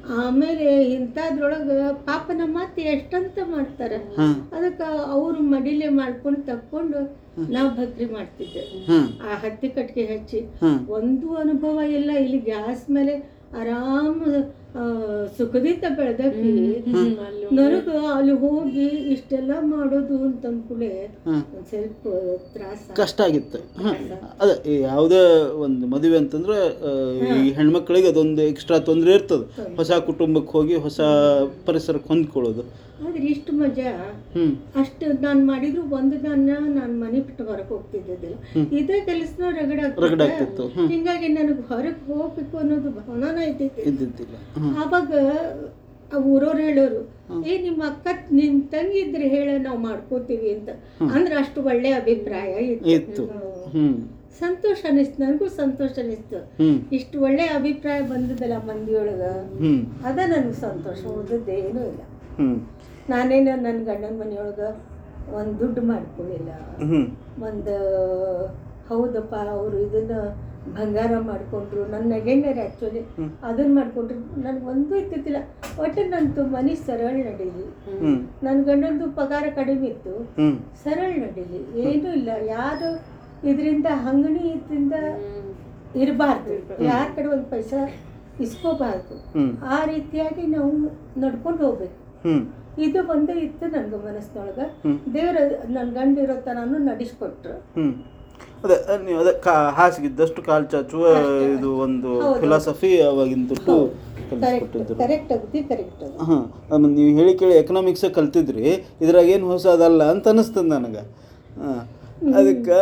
ಆಮೇಲೆ ಇಂಥದ್ರೊಳಗೆ ಪಾಪ ನಮ್ಮ ಅತ್ತೆ ಎಷ್ಟಂತ ಮಾಡ್ತಾರೆ ಹಾಂ ಅದಕ್ಕೆ ಅವರು ಮಡಿಲೆ ಮಾಡ್ಕೊಂಡು ತಕ್ಕೊಂಡು ನಾವು ಭಕ್ರಿ ಮಾಡ್ತಿದ್ದೆ ಹಾಂ ಆ ಹತ್ತಿ ಕಟ್ಟಿಗೆ ಹಚ್ಚಿ ಹಾಂ ಒಂದು ಅನುಭವ ಇಲ್ಲ ಇಲ್ಲಿ ಗ್ಯಾಸ್ ಮೇಲೆ ಆರಾಮ ಆ, ಸುಖದಿಂದ ಬೆಳೆದಕ್ಕಿ ನನಗ ಅಲ್ಲಿ ಹೋಗಿ ಇಷ್ಟೆಲ್ಲ ಮಾಡೋದು ಅಂತ ಅಂದ್ಕೂಳೆ ಹಾಂ ಒಂದ್ ಸ್ವಲ್ಪ ತ್ರಾಸ ಕಷ್ಟ ಆಗಿತ್ತು ಹಾಂ ಅದೇ ಈ ಯಾವುದೇ ಒಂದು ಮದುವೆ ಅಂತಂದ್ರೆ ಆ, ಈ ಹೆಣ್ಮಕ್ಳಿಗೆ ಅದೊಂದು ಎಕ್ಸ್ಟ್ರಾ ತೊಂದರೆ ಇರ್ತದೆ ಹೊಸ ಕುಟುಂಬಕ್ಕೆ ಹೋಗಿ ಹೊಸ ಪರಿಸರಕ್ಕೆ ಹೊಂದ್ಕೊಳ್ಳೋದು ಆದ್ರೆ ಇಷ್ಟು ಮಜಾ ಹ್ಞೂ ಅಷ್ಟು ನಾನು ಮಾಡಿದ್ರು ಒಂದು ನನ್ನ ನಾನು ಮನೆ ಬಿಟ್ಟು ಹೊರಗೆ ಹೋಗ್ತಿದ್ದಿದ್ದಿಲ್ಲ ಇದೇ ಕೆಲಸನ ರಗಡ ರಗಡ ಆಗ್ತಿತ್ತು ಹ್ಞೂ ಹಿಂಗಾಗಿ ನನಗೆ ಹೊರಗೆ ಹೋಗ್ಬೇಕು ಅನ್ನೋದು ಭಾವನಾನ ಐತೈತಿ ಇದ್ದಿದ್ದಿಲ್ಲ ಹ್ಞೂ ಆವಾಗ ಆ ಊರವ್ರು ಹೇಳೋರು ಏ ನಿಮ್ಮ ಅಕ್ಕ ನಿಮ್ ತಂಗಿ ಇದ್ರೆ ಹೇಳ ನಾವು ಮಾಡ್ಕೋತೀವಿ ಅಂತ ಅಂದ್ರೆ ಅಷ್ಟು ಒಳ್ಳೆ ಅಭಿಪ್ರಾಯ ಇತ್ತು ಇತ್ತು ಹ್ಞೂ ಸಂತೋಷ ಅನಿಸ್ತು ನನಗೂ ಸಂತೋಷ ಅನಿಸ್ತು ಹ್ಞೂ ಇಷ್ಟು ಒಳ್ಳೆ ಅಭಿಪ್ರಾಯ ಬಂದದಲ್ಲ ಮಂದಿಯೊಳಗ ಹ್ಞೂ ಅದ ನನಗೆ ಸಂತೋಷ ಉಳಿದದ್ದೇನೂ ಇಲ್ಲ ಹ್ಞೂ ನಾನೇನು ನನ್ನ ಗಂಡನ ಮನೆಯೊಳಗೆ ಒಂದು ದುಡ್ಡು ಮಾಡ್ಕೊಳ್ಳಿಲ್ಲ ಹ್ಞೂ ಒಂದು ಹೌದಪ್ಪ ಅವರು ಇದನ್ನ ಬಂಗಾರ ಮಾಡಿಕೊಂಡ್ರು ನನ್ನ ಗೆಣ್ಣರು ಆ್ಯಕ್ಚುಲಿ ಅದನ್ನ ಮಾಡಿಕೊಂಡ್ರು ನನಗೆ ಒಂದೂ ಇತ್ತಿದ್ದಿಲ್ಲ ಒಟ್ಟು ನಂತು ಮನೆ ಸರಳ ನಡೀಲಿ ಹ್ಞೂ ನನ್ನ ಗಂಡಂದು ಪಗಾರ ಕಡಿಮೆ ಇತ್ತು ಹ್ಞೂ ಸರಳ ನಡೀಲಿ ಏನೂ ಇಲ್ಲ ಯಾರು ಇದರಿಂದ ಹಂಗಣಿ ಇದರಿಂದ ಇರಬಾರ್ದು ಯಾರ ಕಡೆ ಒಂದು ಪೈಸಾ ಇಸ್ಕೋಬಾರ್ದು ಹ್ಞೂ ಆ ರೀತಿಯಾಗಿ ನಾವು ನಡ್ಕೊಂಡು ಹೋಗ್ಬೇಕು ಹ್ಞೂ ಇದು ಒಂದೇ ಇತ್ತು ನನಗೆ ಮನಸ್ಸಿನೊಳಗೆ ಹ್ಮ್. ದೇವ್ರ ನನ್ನ ಗಂಡ ಇರೋ ತನೂ ನಡೆಸ್ಕೊಟ್ರು ಹ್ಞೂ ಅದೇ ನೀವು ಅದೇ ಕಾ ಹಾಸಿಗಿದ್ದಷ್ಟು ಕಾಲು ಚಾಚುವ ಇದು ಒಂದು ಫಿಲಾಸಫಿ ಅವಾಗಿನ ದುಡ್ಡು ಕರೆಕ್ಟ್ ಕಲಿಸ್ಕೊಟ್ಟಿದ್ರು ಕರೆಕ್ಟ್ ಆಗುತ್ತೆ ಕರೆಕ್ಟ್ ಅದು ಹಾಂ ಆಮೇಲೆ ನೀವು ಹೇಳಿ ಕೇಳಿ ಎಕನಾಮಿಕ್ಸೇ ಕಲ್ತಿದ್ರಿ ಇದ್ರಾಗ ಏನು ಹೊಸದಲ್ಲ ಅಂತ ಅನಿಸ್ತದೆ ನನಗೆ ಹಾಂ ಅದಕ್ಕೆ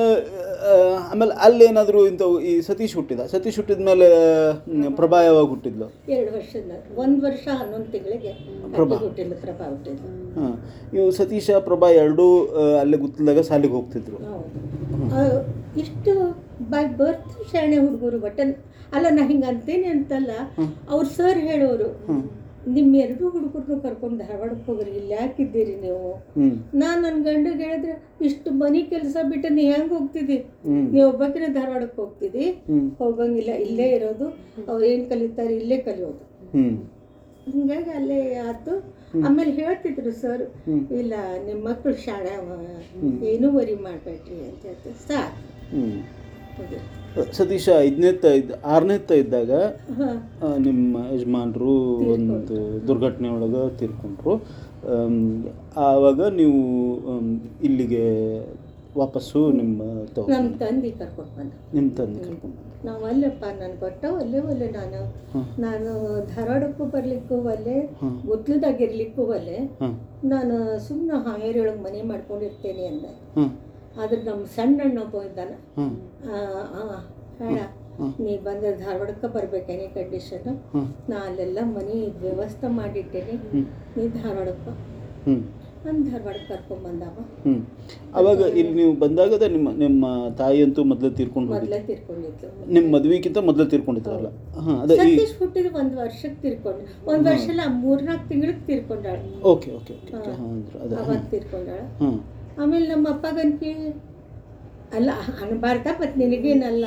ಆಮೇಲೆ ಅಲ್ಲೇನಾದರೂ ಇಂಥವು ಈ ಸತೀಶ್ ಹುಟ್ಟಿದ ಸತೀಶ್ ಹುಟ್ಟಿದ ಮೇಲೆ ಪ್ರಭಾ ಯಾವಾಗ ಹುಟ್ಟಿದ್ಲು ಎರಡು ವರ್ಷದ ಒಂದು ವರ್ಷ ಹನ್ನೊಂದು ತಿಂಗಳಿಗೆ ಪ್ರಭಾ. ಹುಟ್ಟಿಲ್ಲ ಪ್ರಭಾ ಹುಟ್ಟಿಲ್ಲ ಹಾಂ ಇವು ಸತೀಶ ಪ್ರಭಾ ಎರಡೂ ಆ, ಅಲ್ಲೇ ಗುತ್ತಲಾಗ ಸಾಲಿಗೆ ಹೋಗ್ತಿದ್ರು ಹೌದು ಆ, ಇಷ್ಟು ಬೈ ಬರ್ತ್ ಶಾಣೆ ಹುಡುಗರು ಬಟ್ ಅಲ್ಲ ನಾ ಹಿಂಗೆ ಅಂತೇನೆ ಅಂತಲ್ಲ ಅವ್ರ ಸರ್ ಹೇಳೋರು ನಿಮ್ಮ ಎರಡು ಹುಡುಗರನ್ನು ಕರ್ಕೊಂಡು ಧಾರವಾಡಕ್ಕೆ ಹೋಗ್ರಿ ಇಲ್ಲಿ ಯಾಕಿದ್ದೀರಿ ನೀವು ಹ್ಞೂ ನಾನು ನನ್ನ ಗಂಡಿಗೆ ಹೇಳಿದ್ರೆ ಇಷ್ಟು ಮನೆ ಕೆಲಸ ಬಿಟ್ಟು ನೀ ಹೆಂಗೆ ಹೋಗ್ತಿದ್ದಿ ಹ್ಞೂ ನೀವು ಒಬ್ಬಕಿನ ಧಾರವಾಡಕ್ಕೆ ಹೋಗ್ತಿದ್ದಿ ಹ್ಞೂ ಹೋಗಂಗಿಲ್ಲ ಇಲ್ಲೇ ಇರೋದು ಅವ್ರು ಏನು ಕಲಿತಾರೆ ಇಲ್ಲೇ ಕಲಿಯೋದು ಹ್ಞೂ ಹಿಂಗಾಗಿ ಅಲ್ಲೇ ಆಯ್ತು ಆಮೇಲೆ ಹೇಳ್ತಿದ್ರು ಸರ್ ಹ್ಮ್. ಇಲ್ಲ ನಿಮ್ಮ ಮಕ್ಕಳು ಶಾಣೆ ಅವ ಏನೂ ವರಿ ಮಾಡಬೇಡ್ರಿ ಅಂತ ಹೇಳ್ತಾರೆ ಸಾಕು ಹ್ಞೂ ಹೌದು ಸತೀಶ ಐದನೇತ್ತ ಇದ್ದ ಆರನೇತ್ತ ಇದ್ದಾಗ ಹಾಂ ಆ, ನಿಮ್ಮ ಯಜಮಾನರು ಒಂದು ದುರ್ಘಟನೆ ಒಳಗೆ ತೀರ್ಕೊಂಡ್ರು ಆಮ್, ಆವಾಗ ನೀವು ಆಮ್, ಇಲ್ಲಿಗೆ ವಾಪಸ್ಸು ನಿಮ್ಮ ತಗೊ ನಮ್ಮ ತಂದೆ ಕರ್ಕೊಂಡು ಬಂದ ನಿಮ್ಮ ತಂದೆ ಕರ್ಕೊಂಡು ಬಂದ್ರು. ನಾವು ಅಲ್ಲಪ್ಪ ನಾನು ಕೊಟ್ಟ ಒಲ್ಲೆ ಒಲ್ಲೆ ನಾನು ಹಾಂ ನಾನು ಧಾರವಾಡಕ್ಕೂ ಬರ್ಲಿಕ್ಕೂ ಒಲ್ಲೆ ಹಾಂ ಗುತ್ಲದಾಗ ಇರ್ಲಿಕ್ಕೂ ಒಲ್ಲೆ ಹಾಂ ನಾನು ಸುಮ್ಮನೆ ಹಾವೇರಿಯೊಳಗೆ ಮನೆ ಮಾಡ್ಕೊಂಡಿರ್ತೇನೆ ಅಂದೆ ಹಾಂ ಆದ್ರೆ ನಮ್ಮ ಸಣ್ಣ ಅಣ್ಣ ಒಬ್ಬ ಇದ್ದಾನ ಹಾಂ ಆ, ಆ, ಹೇಳ ನೀ ಬಂದ ಧಾರವಾಡಕ್ಕೆ ಬರ್ಬೇಕೇನೆ ಕಂಡೀಷನ್ ಹಾಂ ನಾ ಅಲ್ಲೆಲ್ಲ ಮನೆ ವ್ಯವಸ್ಥೆ ಮಾಡಿಟ್ಟೇನೆ ನೀ ಧಾರವಾಡಕ್ಕೆ ಬಾ. ಹ್ಞೂ ನಾನು ಧಾರವಾಡಕ್ಕೆ ಕರ್ಕೊಂಬಂದವ ಹ್ಞೂ ಆವಾಗ ಇಲ್ಲಿ ನೀವು ಬಂದಾಗದ ನಿಮ್ಮ ನಿಮ್ಮ ತಾಯಿ ಅಂತೂ ಮೊದಲು ತೀರ್ಕೊಂಡು ಹೋಗಿ ಮೊದಲೇ ತೀರ್ಕೊಂಡಿದ್ಲು ನಿಮ್ಮ ಮದುವೆಗಿಂತ ಮೊದಲು ತೀರ್ಕೊಂಡಿದ್ರಲ್ಲ ಹಾಂ ಅದೇ ಈ ಸತೀಶ್ ಹುಟ್ಟಿದ ಒಂದು ವರ್ಷಕ್ಕೆ ತೀರ್ಕೊಂಡು ಒಂದು ವರ್ಷ ಅಲ್ಲ ಮೂರ್ನಾಲ್ಕು ತಿಂಗಳಿಗೆ ತೀರ್ಕೊಂಡಾಳ ಓಕೆ ಓಕೆ ಓಕೆ ಓಕೆ ಹಾಂ ಅಂದ್ರೆ ಅದೇ ಅವಾಗ ತೀರ್ಕೊಂಡಾಳ ಹಾಂ ಆಮೇಲೆ ನಮ್ಮ ಅಪ್ಪಗನ್ಕಿ ಅಲ್ಲ ಅನ್ಬಾರ್ದ ಮತ್ತು ನಿನಗೇನಲ್ಲ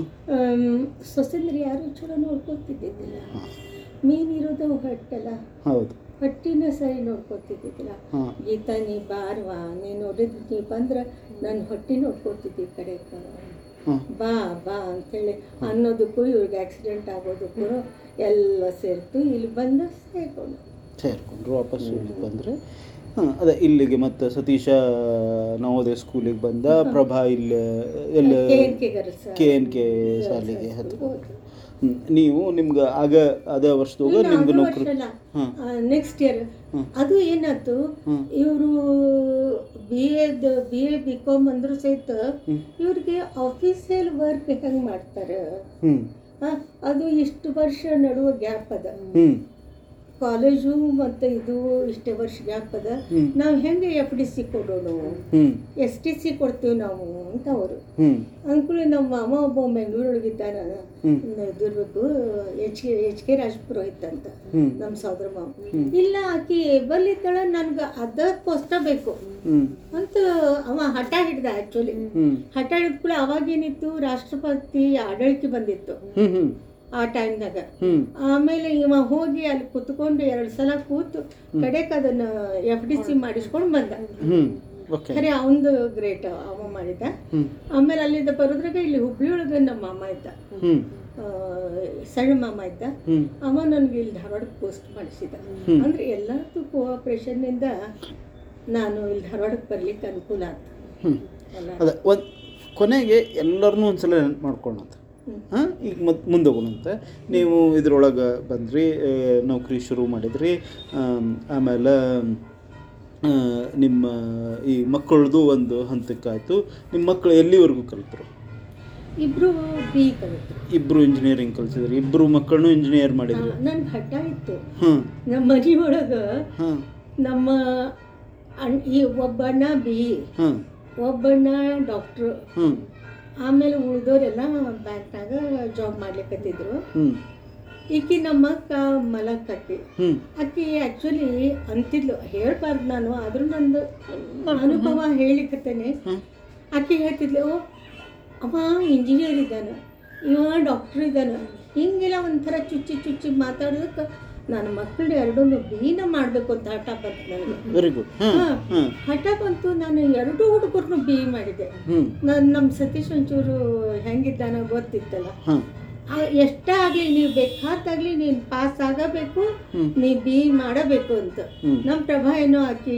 ಸೊಸೆಂದ್ರೆ ಯಾರು ಚಲೋ ನೋಡ್ಕೊತಿದ್ದಿದ್ದಿಲ್ಲ ಮೀನಿರೋದು ಹೊಟ್ಟೆಲ್ಲ ಹೌದು ಹೊಟ್ಟಿನ ಸರಿ ನೋಡ್ಕೊತಿದ್ದಿದ್ದಿಲ್ಲ ಹಾಂ ಗೀತಾ ನೀ ಬಾರ್ವಾ ನೀ ನೋಡಿದ್ ನೀ ಬಂದ್ರೆ ನನ್ನ ಹೊಟ್ಟೆ ನೋಡ್ಕೊತಿದ್ದಿ ಈ ಕಡೆ ಹಾಂ ಬಾ ಬಾ ಅಂತೇಳಿ ಅನ್ನೋದಕ್ಕೂ ಇವ್ರಿಗೆ ಆಕ್ಸಿಡೆಂಟ್ ಆಗೋದಕ್ಕೂ ಎಲ್ಲ ಸೇರ್ತು ಇಲ್ಲಿ ಬಂದು ಸೇರ್ಕೊಂಡು ಸೇರಿಕೊಂಡ್ರು ವಾಪಸ್ ಇಲ್ಲಿಗೆ ಬಂದರೆ ಹಾಂ ಅದೇ ಇಲ್ಲಿಗೆ ಮತ್ತೆ ಸತೀಶ ನವೋದಯ ಸ್ಕೂಲಿಗೆ ಬಂದ ಪ್ರಭಾ ಇಲ್ಲಿ ಎಲ್ಲ K N K girls K N K ಶಾಲೆಗೆ ಹತ್ತು ಹ್ಮ್. ನೀವು ನಿಮ್ಗೆ ಆಗ ಅದೇ ವರ್ಷದಾಗ ನಿಮ್ಗೆ ನೌಕರಿ ಹಾಂ ನೆಕ್ಸ್ಟ್ ಇಯರ್ ಅದು ಏನಾಯ್ತು ಇವರು ಬಿ ಎದ್ ಬಿ ಎ ಬಿ ಕಾಮ್ ಅಂದ್ರು ಸಹಿತ ಇವ್ರಿಗೆ ಆಫೀಸಿಯಲ್ ವರ್ಕ್ ಹೆಂಗೆ ಮಾಡ್ತಾರೆ ಹ್ಞೂ ಆ, ಅದು ಇಷ್ಟು ವರ್ಷ ನಡುವ ಗ್ಯಾಪ್ ಅದ ಹ್ಞೂ ಕಾಲೇಜು ಮತ್ತು ಇದು ಇಷ್ಟೇ ವರ್ಷ ಗ್ಯಾಪ್ ಅದ ಹ್ಮ್. ನಾವು ಹೆಂಗೆ ಎಫ್ ಡಿ ಸಿ ಕೊಡೋಣ ಹ್ಞೂ ಎಸ್ ಟಿ ಸಿ ಕೊಡ್ತೀವಿ ನಾವು ಅಂತ ಅವರು ಹ್ಞೂ ಅಂದ್ಕೂಳೆ ನಮ್ಮ ಮಾಮ ಒಬ್ಬ ಬೆಂಗಳೂರೊಳಗಿದ್ದಾನ ಹ್ಮ್. ಇದಿರ್ಬೇಕು H K H K Raj Purohit ಅಂತ ಹ್ಞೂ ನಮ್ಮ ಸೋದರ ಮಾವ ಇಲ್ಲ ಆಕಿ ಬಲ್ಲಿದ್ದಾಳ ನನ್ಗೆ ಅದ ಪೋಸ್ಟ ಬೇಕು ಹ್ಞೂ ಅಂತ ಅವ ಹಠ ಹಿಡ್ದ ಆ್ಯಕ್ಚುಲಿ ಹ್ಞೂ ಹಠ ಹಿಡಿದ ಕೂಡ ಅವಾಗೇನಿತ್ತು ರಾಷ್ಟ್ರಪತಿ ಆಡಳಿತ ಬಂದಿತ್ತು ಹ್ಞೂ ಹ್ಞೂ ಆ ಟೈಮ್ದಾಗ ಹ್ಮ್ ಆಮೇಲೆ ಇವ ಹೋಗಿ ಅಲ್ಲಿ ಕುತ್ಕೊಂಡು ಎರಡು ಸಲ ಕೂತು ಕಡೆಕ್ ಅದನ್ನ ಎಫ್ ಡಿ ಸಿ ಮಾಡಿಸ್ಕೊಂಡು ಬಂದ ಹ್ಮ್ ಓಕೆ ಖರೆ ಅವಂದು ಗ್ರೇಟ್ ಅವ ಮಾಡಿದ ಹ್ಮ್ ಆಮೇಲೆ ಅಲ್ಲಿಂದ ಬರೋದ್ರಾಗ ಇಲ್ಲಿ ಹುಬ್ಳಿ ಒಳಗೆ ನಮ್ಮ ಮಾಮ ಇದ್ದ ಹ್ಮ್ ಆ, ಸಣ್ಣ ಮಾಮ ಇದ್ದ ಹ್ಮ್ ಅವ ನನಗೆ ಇಲ್ಲಿ ಧಾರವಾಡಕ್ಕೆ ಪೋಸ್ಟ್ ಮಾಡಿಸಿದ ಅಂದ್ರೆ ಎಲ್ಲದಕ್ಕೂ ಕೋಆಪ್ರೇಷನ್ನಿಂದ ನಾನು ಇಲ್ಲಿ ಧಾರವಾಡಕ್ಕೆ ಬರ್ಲಿಕ್ಕೆ ಅನುಕೂಲ ಆಯ್ತು ಹ್ಮ್ ಎಲ್ಲ ಅದ ಒಂದು ಕೊನೆಗೆ ಎಲ್ಲರನ್ನೂ ಒಂದ್ಸಲ ನೆನ್ಪು ಮಾಡ್ಕೊಳ್ಳೋಂತ ಹಾಂ ಈಗ ಮತ್ತೆ ಮುಂದೆ ಹೋಗೋಣಂತ ನೀವು ಇದ್ರೊಳಗೆ ಬಂದ್ರಿ ಆ, ನೌಕರಿ ಶುರು ಮಾಡಿದ್ರಿ ಆಮ್, ಆಮೇಲೆ ಆ, ನಿಮ್ಮ ಈ ಮಕ್ಕಳದು ಒಂದು ಹಂತಕ್ಕಾಯ್ತು ನಿಮ್ಮ ಮಕ್ಕಳು ಎಲ್ಲಿವರೆಗೂ ಕಲಿತರು ಇಬ್ರು ಬಿ ಕಲಿತ್ರು ಇಬ್ಬರು ಇಂಜಿನಿಯರಿಂಗ್ ಕಲಿಸಿದ್ರಿ ಇಬ್ಬರು ಮಕ್ಕಳನ್ನು ಇಂಜಿನಿಯರ್ ಮಾಡಿದ್ರಿ ನನ್ಗೆ ಹಠ ಇತ್ತು ಹಾಂ ನಮ್ಮ ಮನೆ ಒಳಗೆ ಹಾಂ ನಮ್ಮ ಅಣ್ ಈ ಒಬ್ಬಣ್ಣ ಬಿ ಹಾಂ ಒಬ್ಬಣ್ಣ ಡಾಕ್ಟ್ರು ಹ್ಞೂ ಆಮೇಲೆ ಉಳಿದವರೆಲ್ಲ ಬ್ಯಾಂಕ್ನಾಗ ಜಾಬ್ ಮಾಡ್ಲಿಕ್ಕತ್ತಿದ್ರು ಹ್ಞೂ ಈಕಿ ನಮ್ಮ ಅಕ್ಕ ಮಲಕ್ ಆಕಿ ಹ್ಞೂ ಆಕಿ ಆ್ಯಕ್ಚುಲಿ ಅಂತಿದ್ಲು ಹೇಳ್ಬಾರ್ದು ನಾನು ಆದರೂ ನಂದು ಅನುಭವ ಹೇಳಿಕತ್ತೇನೆ ಹ್ಮ್. ಆಕೆ ಹೇಳ್ತಿದ್ಲು "ಓ, ಅವ ಇಂಜಿನಿಯರ್ ಇದ್ದಾನೆ ಇವ ಡಾಕ್ಟ್ರ್ ಇದ್ದಾನೆ ಹಿಂಗೆಲ್ಲ ಒಂಥರ ಚುಚ್ಚಿ ಚುಚ್ಚಿ ಮಾತಾಡೋದಕ್ಕೆ ನನ್ನ ಮಕ್ಕಳು ಎರಡನ್ನೂ ಬೀನ ಮಾಡಬೇಕು ಅಂತ ಹಠ ಬಂತು ನನಗೆ ವೆರಿ ಗುಡ್ ಹಾಂ ಹಾ. ಹಾಂ ಹಠ ಬಂತು ನಾನು ಎರಡೂ ಹುಡುಗರನ್ನು ಬಿ ಮಾಡಿದೆ ಹ್ಞೂ ನಾನು ನಮ್ಮ ಸತೀಶ್ ಒಂಚೂರು ಹೆಂಗಿದ್ದಾನ ಗೊತ್ತಿತ್ತಲ್ಲ ಹಾಂ ಆ, ಎಷ್ಟೇ ಆಗಲಿ ನೀವು ಬೇಕಾದಾಗಲಿ ನೀನು ಪಾಸ್ ಆಗಬೇಕು ಹ್ಮ್. ನೀ ಬಿ ಮಾಡಬೇಕು ಅಂತ ಹ್ಮ್. ನಮ್ಮ ಪ್ರಭಾ ಏನೋ ಆಕಿ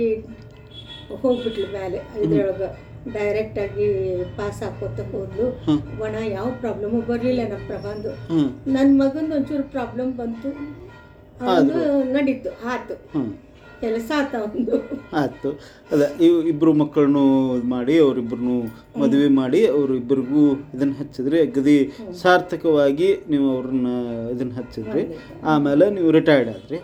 ಹೋಗ್ಬಿಟ್ಲು ಮೇಲೆ ಇದ್ರೊಳಗೆ ಡೈರೆಕ್ಟಾಗಿ ಪಾಸ್ ಹಾಕೋತ ಹೋದ್ಲು ಹ್ಮ್. ಒಣ ಯಾವ ಪ್ರಾಬ್ಲಮು ಬರಲಿಲ್ಲ ನಮ್ಮ ಪ್ರಭಾಂದು ಹ್ಞೂ ನನ್ನ ಮಗಂದು ಒಂಚೂರು ಪ್ರಾಬ್ಲಮ್ ಬಂತು ಅವನು ನಡೀತು ಆತು ಹ್ಞೂ ಕೆಲಸ ಆತ ಒಂದು ಆಯ್ತು ಅದ ಇವ್ ಇಬ್ಬರು ಮಕ್ಕಳನ್ನು ಇದು ಮಾಡಿ ಅವರಿಬ್ಬರನ್ನು ಮದುವೆ ಮಾಡಿ ಅವರಿಬ್ಬರಿಗೂ ಇದನ್ನು ಹಚ್ಚಿದ್ರಿ ಅಗದಿ ಸಾರ್ಥಕವಾಗಿ ನೀವು ಅವ್ರನ್ನ ಇದನ್ನು ಹಚ್ಚಿದ್ರಿ ಆಮೇಲೆ ನೀವು ರಿಟೈರ್ಡ್ ಆದ್ರಿ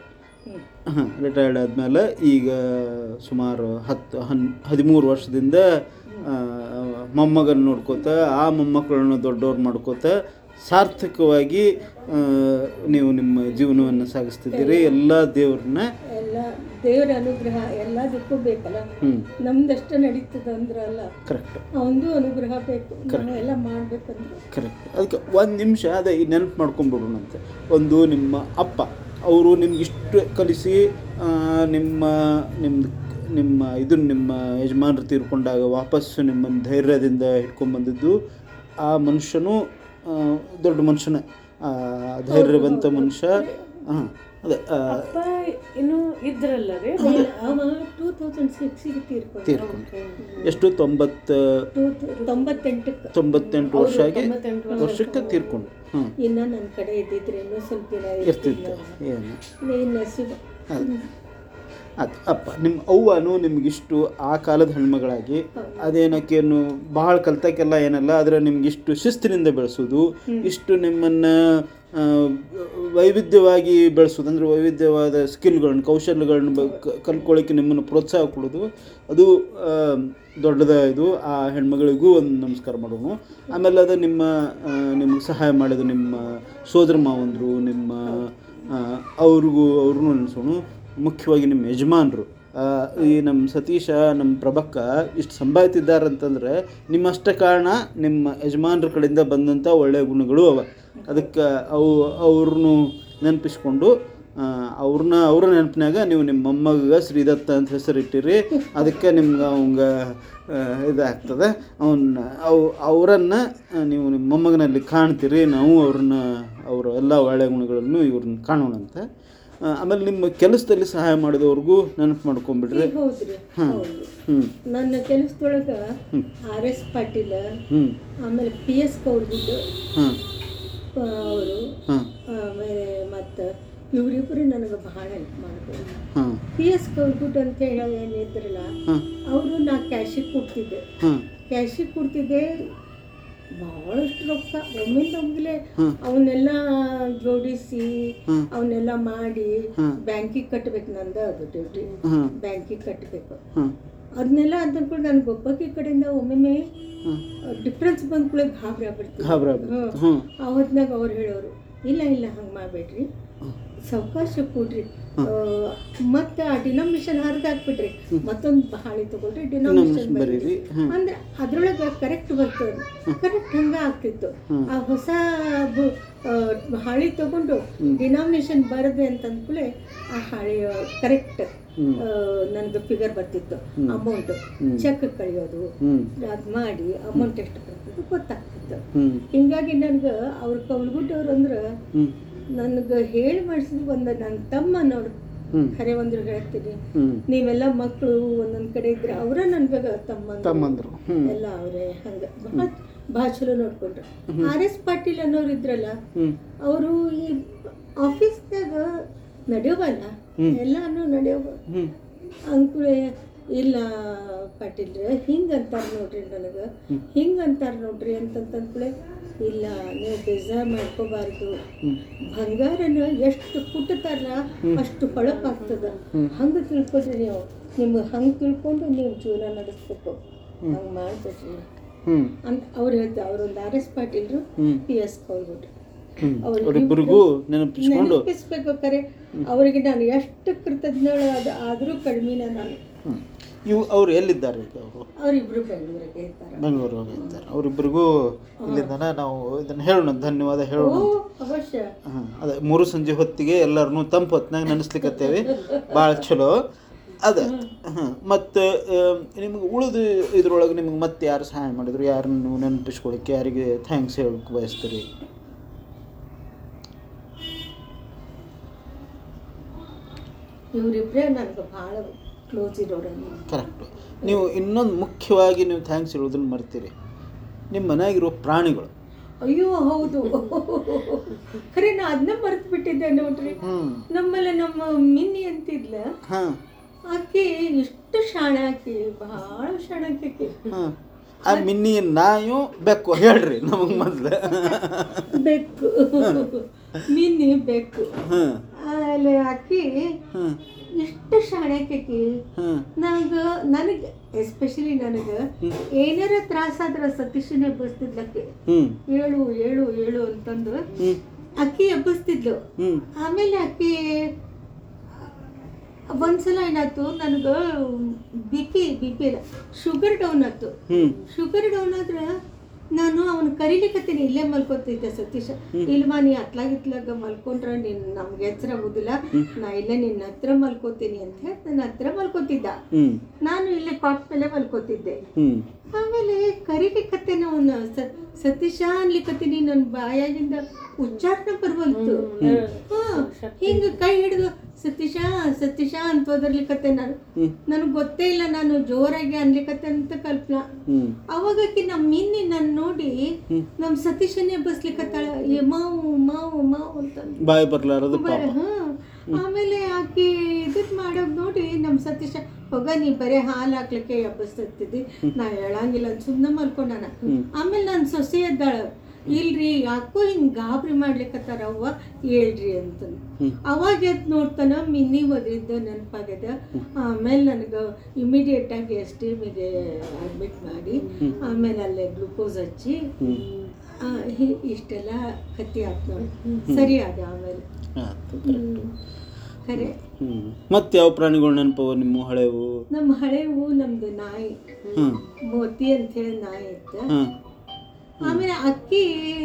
ಹಾಂ ರಿಟೈರ್ಡ್ ಆದಮೇಲೆ ಈಗ ಸುಮಾರು ಹತ್ತು ಹನ್ ಹದಿಮೂರು ವರ್ಷದಿಂದ ಆ, ಮೊಮ್ಮಗನ ನೋಡ್ಕೋತ ಆ ಮೊಮ್ಮಕ್ಕಳನ್ನು ದೊಡ್ಡವ್ರು ಮಾಡ್ಕೋತ ಸಾರ್ಥಕವಾಗಿ ಆ, ನೀವು ನಿಮ್ಮ ಜೀವನವನ್ನು ಸಾಗಿಸ್ತಿದ್ದೀರಿ ಎಲ್ಲ ದೇವ್ರನ್ನ ಎಲ್ಲ ದೇವರ ಅನುಗ್ರಹ ಎಲ್ಲದಕ್ಕೂ ಬೇಕಲ್ಲ ಹ್ಞೂ ನಮ್ದಷ್ಟ ನಡೀತದ ಅಂದ್ರಲ್ಲ ಕರೆಕ್ಟ್ ಅವಂದು ಅನುಗ್ರಹ ಬೇಕು ನಾವು ಎಲ್ಲ ಮಾಡ್ಬೇಕಂದ್ರೆ ಕರೆಕ್ಟ್ ಅದಕ್ಕೆ ಒಂದು ನಿಮಿಷ ಅದೇ ಈ ನೆನಪು ಮಾಡ್ಕೊಂಡ್ಬಿಡೋಣಂತೆ ಒಂದು ನಿಮ್ಮ ಅಪ್ಪ ಅವರು ನಿಮ್ಗೆ ಇಷ್ಟು ಕಲಿಸಿ ಆ, ನಿಮ್ಮ ನಿಮ್ದು ನಿಮ್ಮ ಇದು ನಿಮ್ಮ ಯಜಮಾನರು ತೀರ್ಕೊಂಡಾಗ ವಾಪಸ್ಸು ನಿಮ್ಮನ್ನು ಧೈರ್ಯದಿಂದ ಹಿಡ್ಕೊಂಡ್ಬಂದಿದ್ದು ಆ ಮನುಷ್ಯನು ಆ, ದೊಡ್ಡ ಮನುಷ್ಯನ ಆ, ಧೈರ್ಯವಂತ ಮನುಷ್ಯ ಹಾಂ ಅದೇ ಆ, ಅಪ್ಪ ಇನ್ನು ಇದ್ರಲ್ಲ ರೀ ಇಲ್ಲ, ಅವ ಟೂ ತೌಸಂಡ್ ಸಿಕ್ಸಿಗೆ ತೀರ್ಕೊಂಡು ತೀರ್ಕೊಂಡು ಎಷ್ಟು ತೊಂಬತ್ತು ಟೂ ತೊಂಬತ್ತೆಂಟಕ್ಕೆ ತೊಂಬತ್ತೆಂಟು ವರ್ಷ ಆಗಿ ತೊಂಬತ್ತೆಂಟು ವರ್ಷಕ್ಕೆ ತೀರ್ಕೊಂಡು ಹಾಂ ಇನ್ನ ನನ್ನ ಕಡೆ ಇದ್ದಿದ್ರೆ ಇನ್ನೂ ಸ್ವಲ್ಪ ದಿನ ಇರ್ತಿತ್ತು ಏನು ನೀನು ನಸೀಬ ಅದು ಅಪ್ಪ ನಿಮ್ಮ ಅವ್ವನು ನಿಮಗಿಷ್ಟು ಆ ಕಾಲದ ಹೆಣ್ಮಗಳಾಗಿ ಅದೇನಕ್ಕೇನು ಭಾಳ ಕಲ್ತಕ್ಕೆಲ್ಲ ಏನಲ್ಲ ಆದರೆ ನಿಮಗಿಷ್ಟು ಶಿಸ್ತಿನಿಂದ ಬೆಳೆಸೋದು ಇಷ್ಟು ನಿಮ್ಮನ್ನು ಆ, ವೈವಿಧ್ಯವಾಗಿ ಬೆಳೆಸೋದು ಅಂದರೆ ವೈವಿಧ್ಯವಾದ ಸ್ಕಿಲ್ಗಳನ್ನ ಕೌಶಲ್ಯಗಳನ್ನ ಬ ಕ- ಕಲ್ತ್ಕೊಳ್ಳೋಕ್ಕೆ ನಿಮ್ಮನ್ನು ಪ್ರೋತ್ಸಾಹ ಕೊಡೋದು ಅದು ಆ, ದೊಡ್ಡದ ಇದು ಆ ಹೆಣ್ಮಗಳಿಗೂ ಒಂದು ನಮಸ್ಕಾರ ಮಾಡೋಣ ಆಮೇಲೆ ಅದು ನಿಮ್ಮ ಆ, ನಿಮ್ಗೆ ಸಹಾಯ ಮಾಡೋದು ನಿಮ್ಮ ಸೋದರ ಮಾವಂದರು ನಿಮ್ಮ ಆ, ಅವ್ರಿಗೂ ಅವ್ರನ್ನೂ ನೆನೆಸೋಣ ಮುಖ್ಯವಾಗಿ ನಿಮ್ಮ ಯಜಮಾನರು ಆ, ಈ ನಮ್ಮ ಸತೀಶ ನಮ್ಮ ಪ್ರಭಕ್ಕ ಇಷ್ಟು ಸಂಭಾಯ್ತಿದ್ದಾರೆ ಅಂತಂದರೆ ನಿಮ್ಮಷ್ಟ ಕಾರಣ ನಿಮ್ಮ ಯಜಮಾನ್ರ ಕಡೆಯಿಂದ ಬಂದಂಥ ಒಳ್ಳೆಯ ಗುಣಗಳು ಅವ ಅದಕ್ಕೆ ಅವು ಅವ್ರನ್ನು ನೆನಪಿಸ್ಕೊಂಡು ಆ, ಅವ್ರನ್ನ ಅವ್ರ ನೆನಪಿನಾಗ ನೀವು ನಿಮ್ಮ ಮೊಮ್ಮಗ ಶ್ರೀದತ್ತ ಅಂತ ಹೆಸರಿಟ್ಟಿರಿ ಅದಕ್ಕೆ ನಿಮ್ಗೆ ಅವಂಗ ಆ, ಇದಾಗ್ತದೆ ಅವನ್ನ ಅವು ಅವರನ್ನು ನೀವು ನಿಮ್ಮ ಮೊಮ್ಮಗನಲ್ಲಿ ಕಾಣ್ತೀರಿ ನಾವು ಅವ್ರನ್ನ ಅವರ ಎಲ್ಲ ಒಳ್ಳೆಯ ಗುಣಗಳನ್ನು ಇವ್ರನ್ನ ಕಾಣೋಣಂತ ಆ, ಆಮೇಲೆ ನಿಮ್ಮ ಕೆಲಸದಲ್ಲಿ ಸಹಾಯ ಮಾಡಿದವ್ರಿಗೂ ನೆನಪು ಮಾಡ್ಕೊಂಬಿಡ್ರಿ ಹೌದ್ರಿ ಹೌದು ಹ್ಞೂ ನನ್ನ ಕೆಲಸದೊಳಗೆ ಆರ್ ಎಸ್ ಪಾಟೀಲ್ ಹ್ಞೂ ಆಮೇಲೆ ಪಿ ಎಸ್ ಕೌರ್ಗುಡ್ಡು ಹಾಂ ಅವರು ಹಾಂ ಆಮೇಲೆ ಮತ್ತು ಇವರಿಬ್ಬರು ನನಗೆ ಬಹಳ ಹೆಲ್ಪ್ ಮಾಡಿದ್ರು ಹಾಂ ಪಿ ಎಸ್ ಕೌರ್ಗುಡ್ ಅಂತ ಹೇಳಿ ಏನಿದ್ರಲ್ಲ ಹಾಂ ಅವರು ನಾ ಕ್ಯಾಶಿಗೆ ಕೊಡ್ತಿದ್ದೆ ಹಾಂ ಕ್ಯಾಶಿಗೆ ಕೊಡ್ತಿದ್ದೆ ಭಾಳಷ್ಟು ರೊಕ್ಕ ಒಮ್ಮಿಂದ ಒಮ್ಮಿಲೆ ಹ್ಮ್. ಅವನ್ನೆಲ್ಲ ಜೋಡಿಸಿ ಹ್ಮ್. ಅವನ್ನೆಲ್ಲ ಮಾಡಿ ಹ್ಮ್. ಬ್ಯಾಂಕಿಗೆ ಕಟ್ಟಬೇಕು ನಂದ ಅದು ಡ್ಯೂಟಿ ಹಾಂ ಬ್ಯಾಂಕಿಗೆ ಕಟ್ಟಬೇಕು ಹಾಂ ಅದನ್ನೆಲ್ಲ ಅಂದ್ಕೊಂಡು ನನಗೆ ಒಬ್ಬಾಕಿ ಕಡೆಯಿಂದ ಒಮ್ಮೊಮ್ಮೆ ಹಾಂ ಡಿಫ್ರೆನ್ಸ್ ಬಂದ್ಕೊಳ್ಳಿ ಗಾಬರಿ ಆಗ್ಬಿಡ್ತೀವಿ ಗಾಬರಿ ಆಗ್ಬಿಡ್ತು. ಹ್ಞೂ ಆ ಹೊತ್ನಾಗ ಅವ್ರು ಹೇಳೋರು ಇಲ್ಲ ಇಲ್ಲ ಹಂಗೆ ಮಾಡಬೇಡ್ರಿ ಸಾವಕಾಶ ಕೊಡ್ರಿ ಮತ್ತೆ ಆ ಡಿನಾಮಿನೇಷನ್ ಹರಿದು ಹಾಕ್ಬಿಟ್ರಿ ಮತ್ತೊಂದು ಹಾಳಿ ತಗೊಳ್ರಿ ಡಿನಾಮಿನೇಷನ್ ಬರೀರಿ ಬರೀರಿ ಅಂದ್ರೆ ಅದ್ರೊಳಗೆ ಕರೆಕ್ಟ್ ಬರ್ತದೆ ಕರೆಕ್ಟ್ ಹಂಗ ಆಗ್ತಿತ್ತು ಆ ಹೊಸ ಬು- ಆ, ಹಾಳಿ ತಗೊಂಡು ಡಿನಾಮಿನೇಷನ್ ಬರದೆ ಅಂತ ಅಂದ್ಕೂಲೆ ಆ ಹಾಳಿ ಕರೆಕ್ಟ್ ನನಗೆ ಫಿಗರ್ ಬರ್ತಿತ್ತು ಅಮೌಂಟ್ ಚೆಕ್ ಕಳಿಯೋದು ಹ್ಞೂ ಅದು ಮಾಡಿ ಅಮೌಂಟ್ ಎಷ್ಟು ಬರ್ತದೆ ಗೊತ್ತಾಗ್ತಿತ್ತು ಹ್ಞೂ ಹಿಂಗಾಗಿ ನನಗೆ ಅವ್ರ ಕೌಲ್ಗುಡ್ಡವ್ರು ಅಂದ್ರೆ ಹ್ಞೂ ನನಗೆ ಹೇಳಿ ಮಾಡಿಸಿದ್ ಒಂದು ನನ್ನ ತಮ್ಮ ನೋಡು ಹ್ಞೂ ಖರೆ ಒಂದು ಹೇಳ್ತೀನಿ ಹ್ಞೂ ನೀವೆಲ್ಲ ಮಕ್ಕಳು ಒಂದೊಂದ್ ಕಡೆ ಇದ್ರೆ ಅವರ ನನ್ಗ ತಮ್ಮ ತಮ್ಮಂದ್ರು ಹ್ಞೂ ಎಲ್ಲ ಅವರೇ ಹಂಗ ಭಾಳ ಭಾಳ ಚಲೋ ನೋಡ್ಕೊಂಡ್ರು ಆರ್ ಎಸ್ ಪಾಟೀಲ್ ಅನ್ನೋರು ಇದ್ರಲ್ಲ ಹ್ಞೂ ಅವರು ಈ ಆಫೀಸ್ದಾಗ ನಡೆಯವಲ್ಲ ಎಲ್ಲಾನು ನಡೆಯವ ಹ್ಞೂ ಅಂಕುಳೆ ಇಲ್ಲ ಪಾಟೀಲ್ರೆ ಹಿಂಗೆ ಅಂತಾರೆ ನೋಡ್ರಿ ನನಗೆ ಹಿಂಗೆ ಅಂತಾರೆ ನೋಡ್ರಿ ಅಂತಂತಂದ್ಕೂಳೆ ಇಲ್ಲ ನೀವು ಬೇಜಾರು ಮಾಡ್ಕೋಬಾರ್ದು ಬಂಗಾರನ ಎಷ್ಟು ಕುಟ್ಟತಾರಲ್ಲ ಅಷ್ಟು ಹೊಳಪಾಗ್ತದ ಹಂಗೆ ತಿಳ್ಕೊಡ್ರಿ ನೀವು ನಿಮ್ಗೆ ಹಂಗೆ ತಿಳ್ಕೊಂಡು ನೀವು ಜೀವನ ನಡೆಸ್ಬೇಕು ಹಂಗೆ ಮಾಡ್ಬೇಡ್ರಿ ಹ್ಞೂ ಅಂತ ಅವ್ರು ಹೇಳ್ತಾರೆ ಅವರೊಂದು ಆರ್ ಎಸ್ ಪಾಟೀಲ್ರು ಪಿ ಎಸ್ ಕೌಲ್ಬಿಟ್ರು ಹ್ಞೂ ಅವರಿಬ್ಬರಿಗೂ ನೆನಪಿಸ್ಕೊಂಡು ನೆನಪಿಸ್ಬೇಕು ಕರೆ ಅವರಿಗೆ ನಾನು ಎಷ್ಟು ಕೃತಜ್ಞಳು ಅದು ಆದರೂ ಕಡಿಮೆನ ನಾನು ಹ್ಞೂ ಇವು ಅವ್ರು ಎಲ್ಲಿದ್ದಾರೆ ಈಗ ಅವರು ಅವರಿಬ್ರು ಬೆಂಗಳೂರಿಗೆ ಇರ್ತಾರೆ ಬೆಂಗಳೂರು ಹೋಗಿದ್ದಾರೆ ಅವರಿಬ್ಬರಿಗೂ ಇಲ್ಲಿಂದನೇ ನಾವು ಇದನ್ನು ಹೇಳೋಣ ಧನ್ಯವಾದ ಹೇಳೋಣ ಓ ಅವಶ್ಯ ಹಾಂ ಅದೇ ಮೂರು ಸಂಜೆ ಹೊತ್ತಿಗೆ ಎಲ್ಲರನ್ನೂ ತಂಪು ಹೊತ್ನಾಗ ನೆನೆಸ್ಲಿಕ್ಕತ್ತೇವೆ ಭಾಳ ಚಲೋ ಅದೇ ಹಾಂ ಮತ್ತು ನಿಮ್ಗೆ ಉಳಿದು ಇದ್ರೊಳಗೆ ನಿಮ್ಗೆ ಮತ್ತೆ ಯಾರು ಸಹಾಯ ಮಾಡಿದ್ರು ಯಾರನ್ನು ನೀವು ನೆನಪಿಸ್ಕೊಳಕ್ಕೆ ಯಾರಿಗೆ ಥ್ಯಾಂಕ್ಸ್ ಹೇಳಕ್ಕೆ ಬಯಸ್ತೀರಿ ಇವರಿಬ್ಬರೇ ನನಗೆ ಭಾಳ ಕ್ಲೋಸ್ ಇರೋರನ್ನು ಕರೆಕ್ಟು ನೀವು ಇನ್ನೊಂದು ಮುಖ್ಯವಾಗಿ ನೀವು ಥ್ಯಾಂಕ್ಸ್ ಹೇಳೋದನ್ನ ಮರ್ತೀರಿ ನಿಮ್ಮ ಮನೆಯಾಗಿರೋ ಪ್ರಾಣಿಗಳು ಅಯ್ಯೋ ಹೌದು ಖರೆ ನಾ ಅದನ್ನ ಮರೆತು ಬಿಟ್ಟಿದ್ದೆ ನೋಡ್ರಿ ಹ್ಞೂ ನಮ್ಮಲ್ಲಿ ನಮ್ಮ ಮಿನ್ನಿ ಅಂತಿದ್ಲ ಹಾಂ ಆಕೆ ಎಷ್ಟು ಶಾಣ ಆಕಿ ಭಾಳ ಶಾಣ ಆಕಿ ಹಾಂ ಆ ಮಿನ್ನಿ ನಾಯು ಬೆಕ್ಕು ಹೇಳ್ರಿ ನಮಗೆ ಮೊದಲು ಬೆಕ್ಕು ಮಿನ್ನಿ ಬೆಕ್ಕು ಹಾಂ ಆಮೇಲೆ ಆಕಿ ಹಾಂ ಎಷ್ಟು ಶಾಣ್ಯಾಕಿ ಹಾಂ ನನಗ ನನಗೆ ಎಸ್ಪೆಷಲಿ ನನಗೆ ಏನಾರ ತ್ರಾಸಾದ್ರ ಸತೀಶನೇ ಎಬ್ಬಿಸ್ತಿದ್ಲಕ್ಕೆ ಹ್ಞೂ ಏಳು ಏಳು ಏಳು ಅಂತಂದು ಹ್ಞೂ ಅಕ್ಕಿ ಎಬ್ಬಿಸ್ತಿದ್ಲು ಹ್ಞೂ ಆಮೇಲೆ ಅಕ್ಕಿ ಒಂದ್ಸಲ ಏನಾಯ್ತು ನನಗೆ ಬಿ ಪಿ ಬಿ ಪಿ ಇಲ್ಲ ಶುಗರ್ ಡೌನ್ ಆಯ್ತು ಹ್ಞೂ ಶುಗರ್ ಡೌನ್ ಆದ್ರೆ ನಾನು ಅವನು ಕರೀಲಿಕತ್ತೀನಿ ಇಲ್ಲೇ ಮಲ್ಕೋತಿದ್ದೆ ಸತೀಶ ಇಲ್ವಾ ನೀ ಅತ್ಲಾಗಿತ್ಲಾಗ ಮಲ್ಕೊಂಡ್ರೆ ನೀನು ನಮ್ಗೆ ಎಚ್ಚರ ಆಗೋದಿಲ್ಲ ನಾ ಇಲ್ಲೇ ನಿನ್ನ ಹತ್ರ ಮಲ್ಕೋತೀನಿ ಅಂತ ಹೇಳಿ ನನ್ನ ಹತ್ರ ಮಲ್ಕೋತಿದ್ದ ಹ್ಞೂ ನಾನು ಇಲ್ಲೇ ಕಾಟ್ ಮೇಲೆ ಮಲ್ಕೋತಿದ್ದೆ ಹ್ಞೂ ಆಮೇಲೆ ಕರಿಲಿಕತ್ತೇನೆ ಅವನು ಸತೀಶ ಅನ್ಲಿಕತ್ತೀನಿ ನನ್ನ ಬಾಯಾಗಿಂದ ಉಚ್ಚಾರಣೆ ಬರ್ಬಲ್ತು ಹಾ ಹಿಂಗ ಕೈ ಹಿಡಿದು ಸತೀಶ ಸತೀಶ ಅಂತ ಓದರ್ಲಿಕತ್ತೆ ನಾನು ನನಗೆ ಗೊತ್ತೇ ಇಲ್ಲ ನಾನು ಜೋರಾಗಿ ಅನ್ಲಿಕತ್ತೆ ಅಂತ ಕಲ್ಪನಾ ಹ್ಞೂ ಅವಾಗಕ್ಕೆ ನಮ್ಮ ಮಿನ್ನಿ ನನ್ನ ನೋಡಿ ನಮ್ಮ ಸತೀಶನೇ ಬಸ್ಲಿಕತ್ತಾಳ ಏ ಮಾವು ಮಾವು ಮಾವು ಅಂತಂದು ಬಾಯಿ ಬರ್ಲಾರದು ಪಾಪ ಹಾ ಆಮೇಲೆ ಆಕಿ ಇದಕ್ ಮಾಡೋದ್ ನೋಡಿ ನಮ್ಮ ಸತೀಶ ಹೋಗ ನೀ ಬರೀ ಹಾಲು ಹಾಕ್ಲಿಕ್ಕೆ ಎಬ್ಬಸ್ತಿದ್ದಿ ನಾ ಹೇಳಂಗಿಲ್ಲ ಅಂತ ಸುಮ್ಮನೆ ಮಲ್ಕೊಂಡಾನ ಆಮೇಲೆ ನನ್ನ ಸೊಸೆ ಎದ್ದಾಳ ಇಲ್ರಿ ಯಾಕೋ ಹಿಂಗ್ ಗಾಬರಿ ಮಾಡ್ಲಿಕ್ಕತ್ತಾರ ಅವ್ವ ಹೇಳ್ರಿ ಅಂತ ಅವಾಗ ಎದ್ದು ನೋಡ್ತಾನ ಮಿನ್ನಿ ಒದ್ರಿದ್ದ ನೆನಪಾಗ್ಯದ ಆಮೇಲೆ ನನಗೆ ಇಮಿಡಿಯೇಟ್ ಆಗಿ ಎಸ್ ಟಿ ಎಮ್ಗೆ ಅಡ್ಮಿಟ್ ಮಾಡಿ ಆಮೇಲೆ ಅಲ್ಲೇ ಗ್ಲೂಕೋಸ್ ಹಚ್ಚಿ ಆ, ಹಿ- ಇಷ್ಟೆಲ್ಲ ಕತ್ತಿ ಆತ್ ನೋಡಿ ಸರಿ ಅದ ಆಮೇಲೆ ಆಯ್ತು ಹ್ಮ್. ಖರೆ ಹ್ಞೂ ಮತ್ತೆ ಯಾವ ಪ್ರಾಣಿಗಳು ನೆನಪವ ನಿಮ್ಮ ಹಳೆವು ನಮ್ಮ ಹಳೆವು ನಮ್ದು ನಾಯಿ ಹ್ಞೂ ಮೋತಿ ಅಂತ ಹೇಳಿ ನಾಯಿ ಇತ್ತು ಹಾಂ ಆಮೇಲೆ ಅಕ್ಕಿ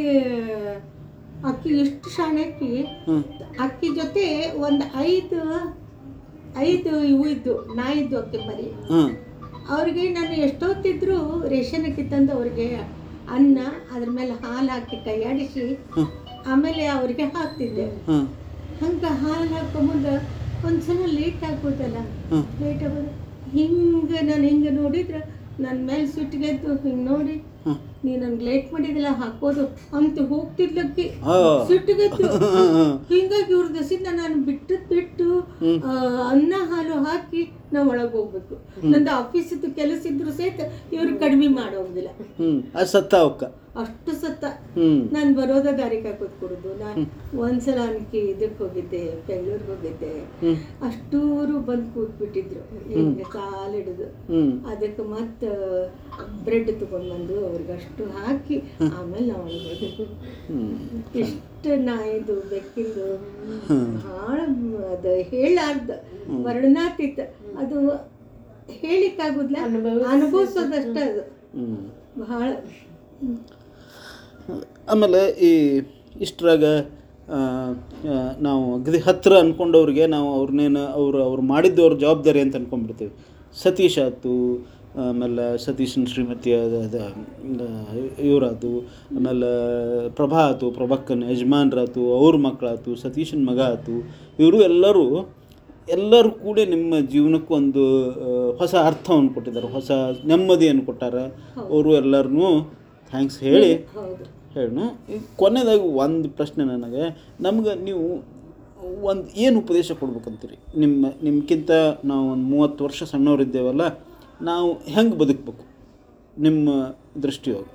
ಅಕ್ಕಿ ಎಷ್ಟು ಶಾಣಕ್ಕಿ ಹ್ಞೂ ಅಕ್ಕಿ ಜೊತೆ ಒಂದು ಐದು ಐದು ಇವು ಇದ್ದು ನಾಯಿ ಇದ್ದು ಅಕ್ಕಿ ಮರಿ ಹಾಂ ಅವ್ರಿಗೆ ನಾನು ಎಷ್ಟೊತ್ತಿದ್ರು ರೇಷನ್ ಅಕ್ಕಿ ತಂದು ಅವ್ರಿಗೆ ಅನ್ನ ಅದ್ರ ಮೇಲೆ ಹಾಲು ಹಾಕಿ ಕೈಯಾಡಿಸಿ ಆಮೇಲೆ ಅವ್ರಿಗೆ ಹಾಕ್ತಿದ್ದೆ ಹಾಂ ಹಂಗೆ ಹಾಲು ಹಾಕೊಂಬಂದು ಒಂದ್ಸಲ ಲೇಟ್ ಆಗ್ಬೋದಲ್ಲ ಹ್ಮ್. ಲೇಟ್ ಆಗೋದು ಹಿಂಗೆ ನಾನು ಹಿಂಗೆ ನೋಡಿದ್ರೆ ನನ್ನ ಮೇಲೆ ಸಿಟ್ಟಿಗೆದ್ದು ಹಿಂಗೆ ನೋಡಿ ಹ್ಮ್. ನೀ ನನ್ಗೆ ಲೇಟ್ ಮಾಡಿದಿಲ್ಲ ಹಾಕೋದು ಅಂತ ಹೋಗ್ತಿದ್ಲಕ್ಕಿ ಆ. ಸಿಟ್ಟಿಗೆದ್ದು ಹಿಂಗಾಗಿ ಇವ್ರ ದಸಿಂದ ನಾನು ಬಿಟ್ಟು ಬಿಟ್ಟು ಆ, ಅನ್ನ ಹಾಲು ಹಾಕಿ ನಾವು ಒಳಗೆ ಹೋಗ್ಬೇಕು ನಂದು ಆಫೀಸಿದ್ದು ಕೆಲಸ ಇದ್ರು ಸಹಿತ ಇವ್ರು ಕಡಿಮೆ ಮಾಡೋದಿಲ್ಲ ಹ್ಞೂ ಅದು ಸತ್ತ ಅವಕ್ಕ ಅಷ್ಟು ಸತ್ತ ಹ್ಞೂ ನಾನು ಬರೋದ ದಾರಿ ಕಾಕೋದ್ ಕೊಡುದು ನಾನು ಒಂದ್ಸಲ ಅನ್ಕಿ ಇದಕ್ಕೆ ಹೋಗಿದ್ದೆ ಬೆಂಗಳೂರಿಗೆ ಹೋಗಿದ್ದೆ ಹ್ಞೂ ಅಷ್ಟೂರು ಬಂದು ಕೂತ್ಬಿಟ್ಟಿದ್ರು ಹಿಂಗೆ ಕಾಲಿಡುದು ಹ್ಞೂ ಅದಕ್ಕೆ ಮತ್ತೆ ಬ್ರೆಡ್ ತಗೊಂಡ್ ಬಂದು ಅವ್ರಿಗೆ ಅಷ್ಟು ಹಾಕಿ ಆಮೇಲೆ ನಾವು ಒಳಗೆ ಹ್ಞೂ ಇಷ್ಟು ನಾಯಿದು ಬೆಕ್ಕಿಂದು ಭಾಳ ಅದು ಹೇಳಾರ್ದ ವರ್ಣಾತೀತ ಅದು ಹೇಳಿಕ್ಕಾಗುದಿಲ್ಲ ಅನುಭವಿಸೋದಷ್ಟ ಅದು ಹ್ಞೂ ಬಹಳ ಆಮೇಲೆ ಈ ಇಷ್ಟರಾಗ ಆ, ಆ, ನಾವು ಅಗದಿ ಹತ್ತಿರ ಅಂದ್ಕೊಂಡವ್ರಿಗೆ ನಾವು ಅವ್ರನ್ನೇನು ಅವರು ಅವ್ರು ಮಾಡಿದ್ದು ಅವ್ರ ಜವಾಬ್ದಾರಿ ಅಂತ ಅಂದ್ಕೊಂಡ್ಬಿಡ್ತೀವಿ ಸತೀಶ್ ಆಯ್ತು ಆಮೇಲೆ ಸತೀಶನ ಶ್ರೀಮತಿ ಇವರಾತು ಆಮೇಲೆ ಪ್ರಭಾ ಆಯ್ತು ಪ್ರಭಕ್ಕನ ಯಜಮಾನ್ರಾತು ಅವ್ರ ಮಕ್ಕಳಾತು ಸತೀಶನ ಮಗ ಆಯ್ತು ಇವರು ಎಲ್ಲರೂ ಎಲ್ಲರೂ ಕೂಡ ನಿಮ್ಮ ಜೀವನಕ್ಕೆ ಒಂದು ಆ, ಹೊಸ ಅರ್ಥವನ್ನು ಕೊಟ್ಟಿದ್ದಾರೆ ಹೊಸ ನೆಮ್ಮದಿಯನ್ನು ಕೊಟ್ಟಾರ ಅವರು ಎಲ್ಲರನ್ನೂ ಥ್ಯಾಂಕ್ಸ್ ಹೇಳಿ ಹೌದು ಹೇಳೋಣ ಈಗ ಕೊನೆಯದಾಗಿ ಒಂದು ಪ್ರಶ್ನೆ ನನಗೆ ನಮ್ಗೆ ನೀವು ಒಂದು ಏನು ಉಪದೇಶ ಕೊಡ್ಬೇಕಂತೀರಿ ನಿಮ್ಮ ನಿಮ್ಗಿಂತ ನಾವು ಒಂದು ಮೂವತ್ತು ವರ್ಷ ಸಣ್ಣವರಿದ್ದೇವಲ್ಲ ನಾವು ಹೆಂಗೆ ಬದುಕಬೇಕು ನಿಮ್ಮ ದೃಷ್ಟಿಯೊಳಗೆ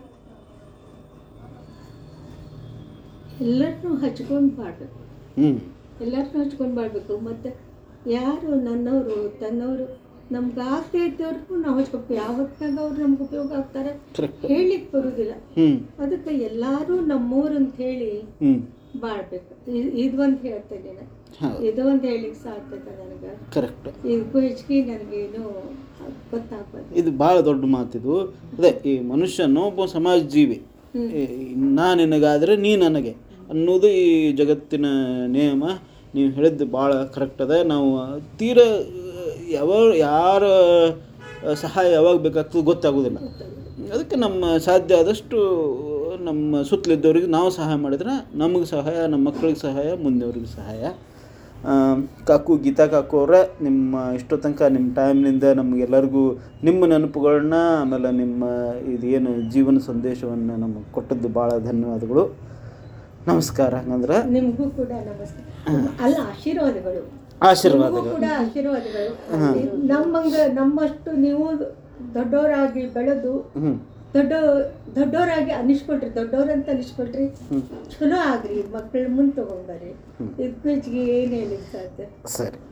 ಎಲ್ಲರನ್ನೂ ಹಚ್ಕೊಂಡು ಬಾಳ್ಬೇಕು ಹ್ಞೂ ಎಲ್ಲರನ್ನೂ ಹಚ್ಕೊಂಡು ಬಾಳ್ಬೇಕು ಮತ್ತು ಯಾರು ನನ್ನವರು ತನ್ನವರು ನಮ್ಗೆ ಆಗದೆ ಇದ್ದವ್ರಿಗೂ ನಾವು ಹಚ್ಬೇಕು ಯಾವತ್ತಾಗ ಅವ್ರು ನಮ್ಗೆ ಉಪಯೋಗ ಆಗ್ತಾರೆ ಕರೆಕ್ಟ್ ಹೇಳಿಕ್ ಬರುದಿಲ್ಲ ಹ್ಞೂ ಅದಕ್ಕೆ ಎಲ್ಲರೂ ನಮ್ಮೂರು ಅಂತ ಹೇಳಿ ಹ್ಞೂ ಬಾಳ್ಬೇಕು ಇ- ಇದು ಒಂದು ಹೇಳ್ತೇನೆ ನಾನು ಹೌದು ಇದು ಒಂದು ಹೇಳಿಕ್ ಸಾಧ್ಯತೆ ನನಗೆ ಕರೆಕ್ಟ್ ಇದಕ್ಕೂ ಹೆಚ್ಚಿಗೆ ನನಗೇನು ಗೊತ್ತಾಗ್ಬಾರ್ದು ಇದು ಭಾಳ ದೊಡ್ಡ ಮಾತಿದು ಅದೇ ಈ ಮನುಷ್ಯನು ಒಬ್ಬ ಸಮಾಜ ಜೀವಿ ಈ ನಾ ನಿನಗಾದರೆ ನೀ ನನಗೆ ಅನ್ನೋದು ಈ ಜಗತ್ತಿನ ನಿಯಮ ನೀವು ಹೇಳಿದ್ದು ಭಾಳ ಕರೆಕ್ಟ್ ಅದ ನಾವು ತೀರ ಯಾವ ಯಾರ ಸಹಾಯ ಯಾವಾಗ ಬೇಕಾಗ್ತದೆ ಗೊತ್ತಾಗೋದಿಲ್ಲ ಅದಕ್ಕೆ ನಮ್ಮ ಸಾಧ್ಯ ಆದಷ್ಟು ನಮ್ಮ ಸುತ್ತಲಿದ್ದವ್ರಿಗೆ ನಾವು ಸಹಾಯ ಮಾಡಿದ್ರೆ ನಮಗೆ ಸಹಾಯ ನಮ್ಮ ಮಕ್ಕಳಿಗೆ ಸಹಾಯ ಮುಂದೆವ್ರಿಗೆ ಸಹಾಯ ಆ, ಕಾಕು ಗೀತಾ ಕಾಕು ಅವರ ನಿಮ್ಮ ಇಷ್ಟೋ ತನಕ ನಿಮ್ಮ ಟೈಮ್ನಿಂದ ನಮಗೆಲ್ಲರಿಗೂ ನಿಮ್ಮ ನೆನಪುಗಳನ್ನ ಆಮೇಲೆ ನಿಮ್ಮ ಇದೇನು ಜೀವನ ಸಂದೇಶವನ್ನು ನಮಗೆ ಕೊಟ್ಟದ್ದು ಭಾಳ ಧನ್ಯವಾದಗಳು ನಮಸ್ಕಾರ ಹಂಗಂದ್ರೆ ನಿಮಗೂ ಕೂಡ ನಮಸ್ಕಾರ ಅಲ್ಲ ಆಶೀರ್ವಾದಗಳು ಆಶೀರ್ವಾದಗಳು ನಿಮ್ಗೂ ಕೂಡ ಆಶೀರ್ವಾದಗಳು ನಮ್ಮಂಗ ನಮ್ಮಷ್ಟು ನೀವು ದೊಡ್ಡವರಾಗಿ ಬೆಳೆದು ಹ್ಞೂ ದೊಡ್ಡ ದೊಡ್ಡವರಾಗಿ ಅನಿಸ್ಕೊಳ್ರಿ ದೊಡ್ಡವ್ರಂತ ಅನಿಸ್ಕೊಳ್ರಿ ಚಲೋ ಆಗ್ರಿ ಮಕ್ಕಳ ಮುಂದೆ ತಗೊಂಬರ್ರಿ ಇದಕ್ಕೂ ಹೆಚ್ಚಿಗೆ ಏನು ಹೇಳಿಕ್ ಸಾಧ್ಯ ಸರಿ